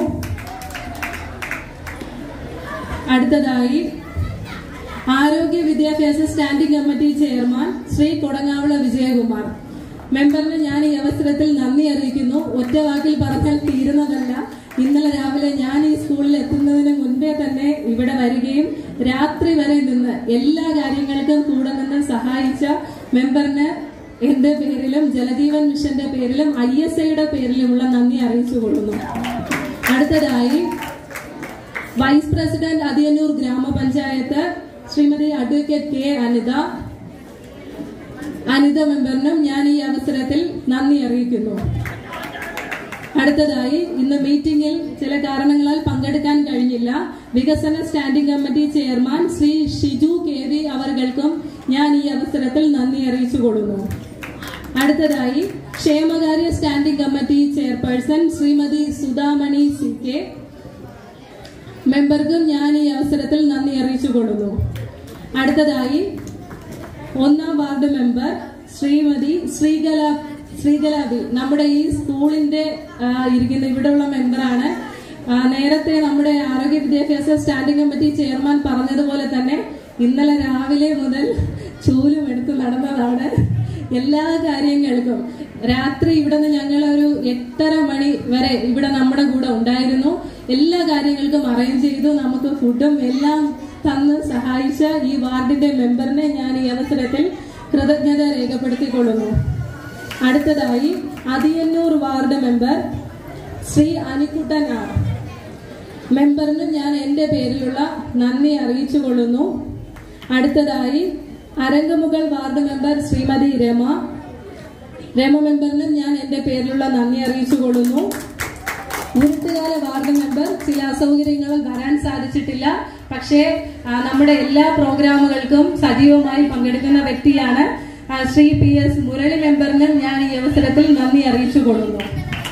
അടുത്തതായി ആരോഗ്യ വിദ്യാഭ്യാസ standing committee chairman Shri Kodangavila Vijayakumar മെമ്പറിന് ഞാൻ ഈ അവസരത്തിൽ നന്ദി അറിയിക്കുന്നു ഒറ്റ വാക്കിൽ പറഞ്ഞാൽ തീരുന്നതല്ല ഇന്നലെ രാവിലെ ഞാൻ ഈ സ്കൂളിൽ എത്തുന്നതിന് മുൻപേ തന്നെ ഇവിടെ വരികയും രാത്രി വരെ നിന്ന് എല്ലാ കാര്യങ്ങൾക്കും കൂടെ നിന്ന് സഹായിച്ച മെമ്പറിന് എന്റെ പേരിലും ജലജീവൻ മിഷന്റെ പേരിലും ഐ എസ് ഐയുടെ പേരിലുമുള്ള നന്ദി അറിയിച്ചുകൊള്ളുന്നു അടുത്തതായി വൈസ് പ്രസിഡന്റ് അതിയന്നൂർ ഗ്രാമപഞ്ചായത്ത് ശ്രീമതി അഡ്വക്കേറ്റ് കെ അനിത അനിത മെമ്പറിനും ഞാൻ ഈ അവസരത്തിൽ നന്ദി അറിയിക്കുന്നു അടുത്തതായി ഇന്ന് മീറ്റിംഗിൽ ചില കാരണങ്ങളാൽ പങ്കെടുക്കാൻ കഴിഞ്ഞില്ല വികസന standing committee chairman Shri Shiju K V അവർകൾക്കും ഞാൻ ഈ അവസരത്തിൽ നന്ദി അറിയിച്ചുകൊള്ളുന്നു അടുത്തതായി ക്ഷേമകാര്യ standing committee chairperson Shrimati Sudhamani C K മെമ്പർക്കും ഞാൻ ഈ അവസരത്തിൽ നന്ദി അറിയിച്ചുകൊള്ളുന്നു അടുത്തതായി ഒന്നാം വാർഡ് മെമ്പർ ശ്രീമതി ശ്രീകല ശ്രീകലാബി നമ്മുടെ ഈ സ്കൂളിന്റെ ആ, ഇരിക്കുന്ന ഇവിടെയുള്ള മെമ്പറാണ് ആ, നേരത്തെ നമ്മുടെ ആരോഗ്യ വിദ്യാഭ്യാസ സ്റ്റാൻഡിംഗ് കമ്മിറ്റി ചെയർമാൻ പറഞ്ഞതുപോലെ തന്നെ ഇന്നലെ രാവിലെ മുതൽ ചൂലും എടുത്ത് നടന്നതാണ് എല്ലാ കാര്യങ്ങൾക്കും രാത്രി ഇവിടെ നിന്ന് ഞങ്ങൾ ഒരു എട്ടര മണി വരെ ഇവിടെ നമ്മുടെ കൂടെ ഉണ്ടായിരുന്നു എല്ലാ കാര്യങ്ങൾക്കും അറേഞ്ച് ചെയ്തു നമുക്ക് ഫുഡും എല്ലാം തന്ന് സഹായിച്ച ഈ വാർഡിന്റെ മെമ്പറിനെ ഞാൻ ഈ അവസരത്തിൽ കൃതജ്ഞത രേഖപ്പെടുത്തിക്കൊള്ളുന്നു അടുത്തതായി Athiyannoor ward member Shri Anikuttan R മെമ്പറിന് ഞാൻ എൻ്റെ പേരിലുള്ള നന്ദി അറിയിച്ചുകൊള്ളുന്നു അടുത്തതായി അരങ്ങമുകൾ വാർഡ് മെമ്പർ ശ്രീമതി രമ രമ മെമ്പറിന് ഞാൻ എൻ്റെ പേരിലുള്ള നന്ദി അറിയിച്ചുകൊള്ളുന്നു ഉരുട്ടുകാല വാർഡ് മെമ്പർ ചില അസൗകര്യങ്ങളിൽ വരാൻ സാധിച്ചിട്ടില്ല പക്ഷേ ആ, നമ്മുടെ എല്ലാ പ്രോഗ്രാമുകൾക്കും സജീവമായി പങ്കെടുക്കുന്ന വ്യക്തിയാണ് ആ, ശ്രീ പി എസ് മുരളി മെമ്പറിനും ഞാൻ ഈ അവസരത്തിൽ നന്ദി അറിയിച്ചുകൊള്ളുന്നു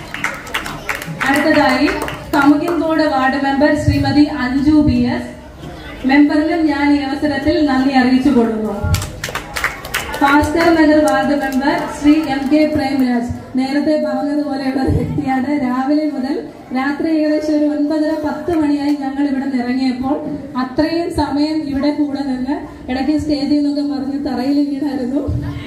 അടുത്തതായി Kamukinkode ward member Shrimathi Anju B S മെമ്പറിനും ഞാൻ ഈ അവസരത്തിൽ നന്ദി അറിയിച്ചുകൊള്ളുന്നു Bhaskar Nagar ward member Shri M K Premraj നേരത്തെ പറഞ്ഞതുപോലെയുള്ള ഒരു വ്യക്തിയാണ് രാവിലെ മുതൽ രാത്രി ഏകദേശം ഒരു ഒൻപതര പത്ത് മണിയായി ഞങ്ങൾ ഇവിടെ നിന്ന് ഇറങ്ങിയപ്പോൾ അത്രയും സമയം ഇവിടെ കൂടെ നിന്ന് ഇടയ്ക്ക് സ്റ്റേജിൽ നിന്നൊക്കെ മറിഞ്ഞ് തറയിൽ വീണായിരുന്നു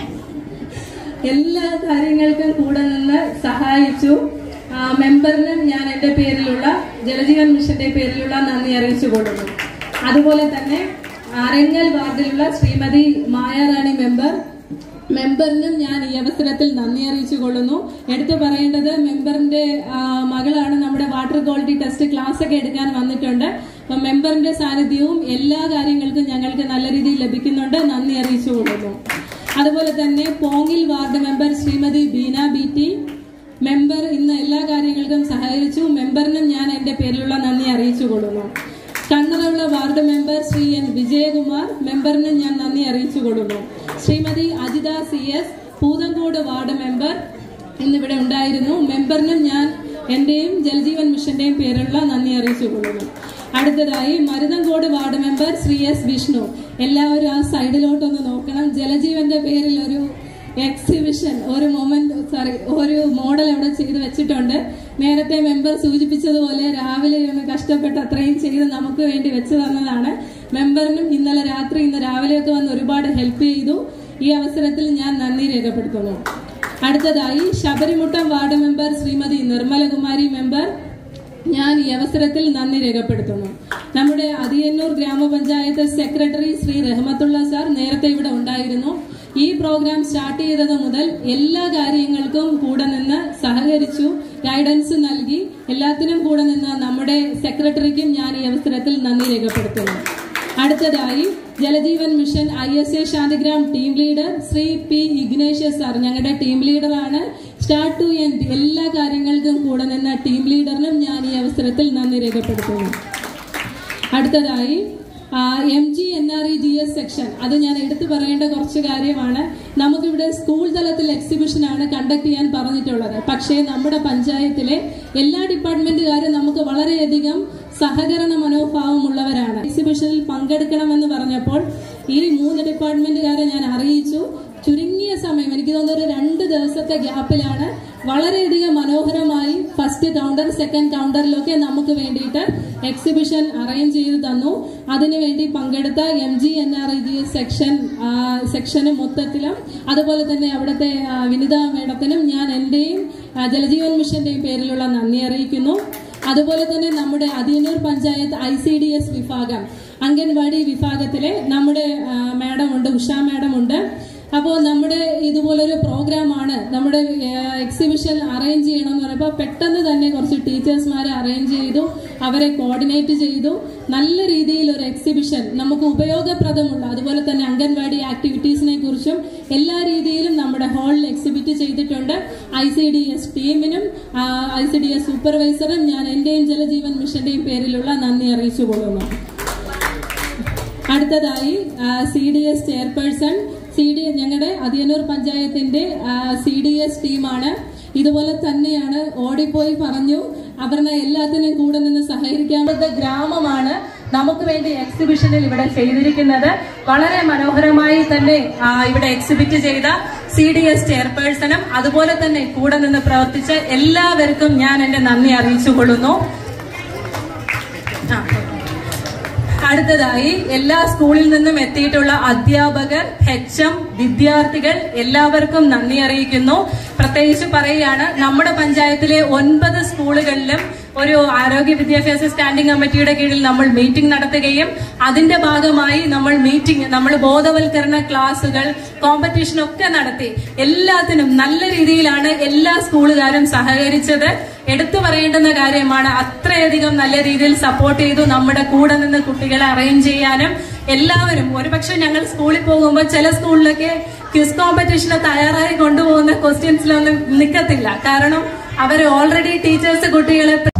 എല്ലാ കാര്യങ്ങൾക്കും കൂടെ നിന്ന് സഹായിച്ചു ആ, മെമ്പറിനും ഞാൻ എന്റെ പേരിലുള്ള ജലജീവൻ മിഷന്റെ പേരിലുള്ള നന്ദി അറിയിച്ചു കൊടുക്കുന്നു അതുപോലെ തന്നെ അരങ്ങൽ വാർഡിലുള്ള ശ്രീമതി മായാറാണി മെമ്പർ മെമ്പറിനും ഞാൻ ഈ അവസരത്തിൽ നന്ദി അറിയിച്ചു കൊള്ളുന്നു എടുത്തു പറയേണ്ടത് മെമ്പറിന്റെ ആ, മകളാണ് നമ്മുടെ വാട്ടർ ക്വാളിറ്റി ടെസ്റ്റ് ക്ലാസ് ഒക്കെ എടുക്കാൻ വന്നിട്ടുണ്ട് അപ്പൊ മെമ്പറിന്റെ സാന്നിധ്യവും എല്ലാ കാര്യങ്ങൾക്കും ഞങ്ങൾക്ക് നല്ല രീതിയിൽ ലഭിക്കുന്നുണ്ട് നന്ദി അറിയിച്ചു കൊള്ളുന്നു അതുപോലെ തന്നെ Pongil ward member Shrimathi Beena B T member ഇന്ന് എല്ലാ കാര്യങ്ങൾക്കും സഹകരിച്ചു മെമ്പറിനും ഞാൻ എന്റെ പേരിലുള്ള നന്ദി അറിയിച്ചു കൊള്ളുന്നു Kannaravila ward member Shri N Vijayakumar മെമ്പറിന് ഞാൻ നന്ദി അറിയിച്ചു കൊള്ളുന്നു Shrimathi Ajitha C S Poothankode ward member ഇന്നിവിടെ ഉണ്ടായിരുന്നു മെമ്പറിനും ഞാൻ എന്റെയും ജൽജീവൻ മിഷന്റെയും പേരിലുള്ള നന്ദി അറിയിച്ചു കൊള്ളുന്നു അടുത്തതായി Maruthankode ward member Shri S Vishnu എല്ലാവരും ആ സൈഡിലോട്ടൊന്ന് നോക്കണം ജലജീവന്റെ പേരിൽ ഒരു എക്സിബിഷൻ ഒരു മൊമെന്റ് സോറി ഒരു മോഡൽ അവിടെ ചെയ്ത് വെച്ചിട്ടുണ്ട് നേരത്തെ മെമ്പർ സൂചിപ്പിച്ചതുപോലെ രാവിലെ ഒന്ന് കഷ്ടപ്പെട്ട് അത്രയും ചെയ്ത് നമുക്ക് വേണ്ടി വെച്ചു തന്നതാണ് മെമ്പറിനും ഇന്നലെ രാത്രി ഇന്ന് രാവിലെയൊക്കെ വന്ന് ഒരുപാട് ഹെൽപ്പ് ചെയ്തു ഈ അവസരത്തിൽ ഞാൻ നന്ദി രേഖപ്പെടുത്തുന്നു അടുത്തതായി Sabarimuttam ward member Shrimati Nirmalakumari member ഞാൻ ഈ അവസരത്തിൽ നന്ദി രേഖപ്പെടുത്തുന്നു നമ്മുടെ അതിയന്നൂർ ഗ്രാമപഞ്ചായത്ത് സെക്രട്ടറി ശ്രീ റഹ്മത്തുള്ള സാർ നേരത്തെ ഇവിടെ ഉണ്ടായിരുന്നു ഈ പ്രോഗ്രാം സ്റ്റാർട്ട് ചെയ്തത് മുതൽ എല്ലാ കാര്യങ്ങൾക്കും കൂടെ നിന്ന് സഹകരിച്ചു ഗൈഡൻസ് നൽകി എല്ലാത്തിനും കൂടെ നിന്ന് നമ്മുടെ സെക്രട്ടറിക്കും ഞാൻ ഈ അവസരത്തിൽ നന്ദി രേഖപ്പെടുത്തുന്നു അടുത്തതായി Jal Jeevan mission I S A Shantigram team leader Shri P Ignatius sir ഞങ്ങളുടെ ടീം ലീഡറാണ് സ്റ്റാർട്ട് ടു എൻഡ് എല്ലാ കാര്യങ്ങൾക്കും കൂടെ നിന്ന ടീം ലീഡറിനും ഞാൻ ഈ അവസരത്തിൽ നന്ദി രേഖപ്പെടുത്തുന്നു അടുത്തതായി M G N R E G S section അത് ഞാൻ എടുത്തു പറയേണ്ട കുറച്ച് കാര്യമാണ് നമുക്കിവിടെ സ്കൂൾ തലത്തിൽ എക്സിബിഷൻ ആണ് കണ്ടക്ട് ചെയ്യാൻ പറഞ്ഞിട്ടുള്ളത് പക്ഷേ നമ്മുടെ പഞ്ചായത്തിലെ എല്ലാ ഡിപ്പാർട്ട്മെന്റുകാരും നമുക്ക് വളരെയധികം സഹകരണ മനോഭാവമുള്ളവരാണ് എക്സിബിഷനിൽ പങ്കെടുക്കണമെന്ന് പറഞ്ഞപ്പോൾ ഈ മൂന്ന് ഡിപ്പാർട്ട്മെന്റുകാരെ ഞാൻ അറിയിച്ചു ചുരുങ്ങിയ സമയം എനിക്ക് തോന്നുന്നു ഒരു രണ്ട് ദിവസത്തെ ഗ്യാപ്പിലാണ് വളരെയധികം മനോഹരമായി ഫസ്റ്റ് കൗണ്ടർ സെക്കൻഡ് കൗണ്ടറിലൊക്കെ നമുക്ക് വേണ്ടിയിട്ട് എക്സിബിഷൻ അറേഞ്ച് ചെയ്തു തന്നു അതിനുവേണ്ടി പങ്കെടുത്ത M G N R I G section സെക്ഷന് മൊത്തത്തിലും അതുപോലെ തന്നെ അവിടുത്തെ ആ, വിനിത മേഡത്തിനും ഞാൻ എന്റെയും ആ, ജലജീവൻ മിഷന്റെയും പേരിലുള്ള നന്ദി അറിയിക്കുന്നു അതുപോലെ തന്നെ നമ്മുടെ Athiyannoor panchayat I C D S വിഭാഗം അംഗൻവാടി വിഭാഗത്തിലെ നമ്മുടെ ആ, മാഡം ഉണ്ട് ഉഷ മാഡം ഉണ്ട് അപ്പോൾ നമ്മുടെ ഇതുപോലൊരു പ്രോഗ്രാമാണ് നമ്മുടെ എക്സിബിഷൻ അറേഞ്ച് ചെയ്യണം എന്ന് പറയുമ്പോൾ പെട്ടെന്ന് തന്നെ കുറച്ച് ടീച്ചേഴ്സ്മാരെ അറേഞ്ച് ചെയ്തു അവരെ കോർഡിനേറ്റ് ചെയ്തു നല്ല രീതിയിൽ ഒരു എക്സിബിഷൻ നമുക്ക് ഉപയോഗപ്രദമുള്ള അതുപോലെ തന്നെ അംഗൻവാടി ആക്ടിവിറ്റീസിനെ കുറിച്ചും എല്ലാ രീതിയിലും നമ്മുടെ ഹാളിൽ എക്സിബിറ്റ് ചെയ്തിട്ടുണ്ട് ഐ സി ഡി എസ് ടീമിനും ഐ സി ഡി എസ് സൂപ്പർവൈസറും ഞാൻ എന്റെയും ജലജീവൻ മിഷന്റെയും പേരിലുള്ള നന്ദി അറിയിച്ചു കൊള്ളുന്നു അടുത്തതായി C D S chairperson C D ഞങ്ങളുടെ അതിയന്നൂർ പഞ്ചായത്തിന്റെ സി ഡി എസ് ടീമാണ് ഇതുപോലെ തന്നെയാണ് ഓടിപ്പോയി പറഞ്ഞു അവരുടെ എല്ലാത്തിനും കൂടെ നിന്ന് സഹകരിക്കാവുന്ന ഗ്രാമമാണ് നമുക്ക് വേണ്ടി എക്സിബിഷനിൽ ഇവിടെ ചെയ്തിരിക്കുന്നത് വളരെ മനോഹരമായി തന്നെ ആ, ഇവിടെ എക്സിബിറ്റ് ചെയ്ത സി ഡി എസ് ചെയർപേഴ്സണും അതുപോലെ തന്നെ കൂടെ നിന്ന് പ്രവർത്തിച്ച എല്ലാവർക്കും ഞാൻ എന്റെ നന്ദി അറിയിച്ചു കൊള്ളുന്നു ആ, അടുത്തതായി എല്ലാ സ്കൂളിൽ നിന്നും എത്തിയിട്ടുള്ള അധ്യാപകർ എച്ച് എം വിദ്യാർത്ഥികൾ എല്ലാവർക്കും നന്ദി അറിയിക്കുന്നു പ്രത്യേകിച്ച് പറയുകയാണ് നമ്മുടെ പഞ്ചായത്തിലെ ഒൻപത് സ്കൂളുകളിലും ഒരു ആരോഗ്യ വിദ്യാഭ്യാസ സ്റ്റാൻഡിംഗ് കമ്മിറ്റിയുടെ കീഴിൽ നമ്മൾ മീറ്റിംഗ് നടത്തുകയും അതിന്റെ ഭാഗമായി നമ്മൾ മീറ്റിംഗ് നമ്മൾ ബോധവൽക്കരണ ക്ലാസുകൾ കോമ്പറ്റീഷൻ ഒക്കെ നടത്തി എല്ലാത്തിനും നല്ല രീതിയിലാണ് എല്ലാ സ്കൂളുകാരും സഹകരിച്ചത് എടുത്തു പറയേണ്ടുന്ന കാര്യമാണ് അത്രയധികം നല്ല രീതിയിൽ സപ്പോർട്ട് ചെയ്തു നമ്മുടെ കൂടെ നിന്ന് കുട്ടികളെ അറേഞ്ച് ചെയ്യാനും എല്ലാവരും ഒരുപക്ഷെ ഞങ്ങൾ സ്കൂളിൽ പോകുമ്പോൾ ചില സ്കൂളിലൊക്കെ ക്വിസ് കോമ്പറ്റീഷന് തയ്യാറായി കൊണ്ടുപോകുന്ന ക്വസ്റ്റ്യൻസിലൊന്നും നിൽക്കത്തില്ല കാരണം അവർ ഓൾറെഡി ടീച്ചേഴ്സ് കുട്ടികളെ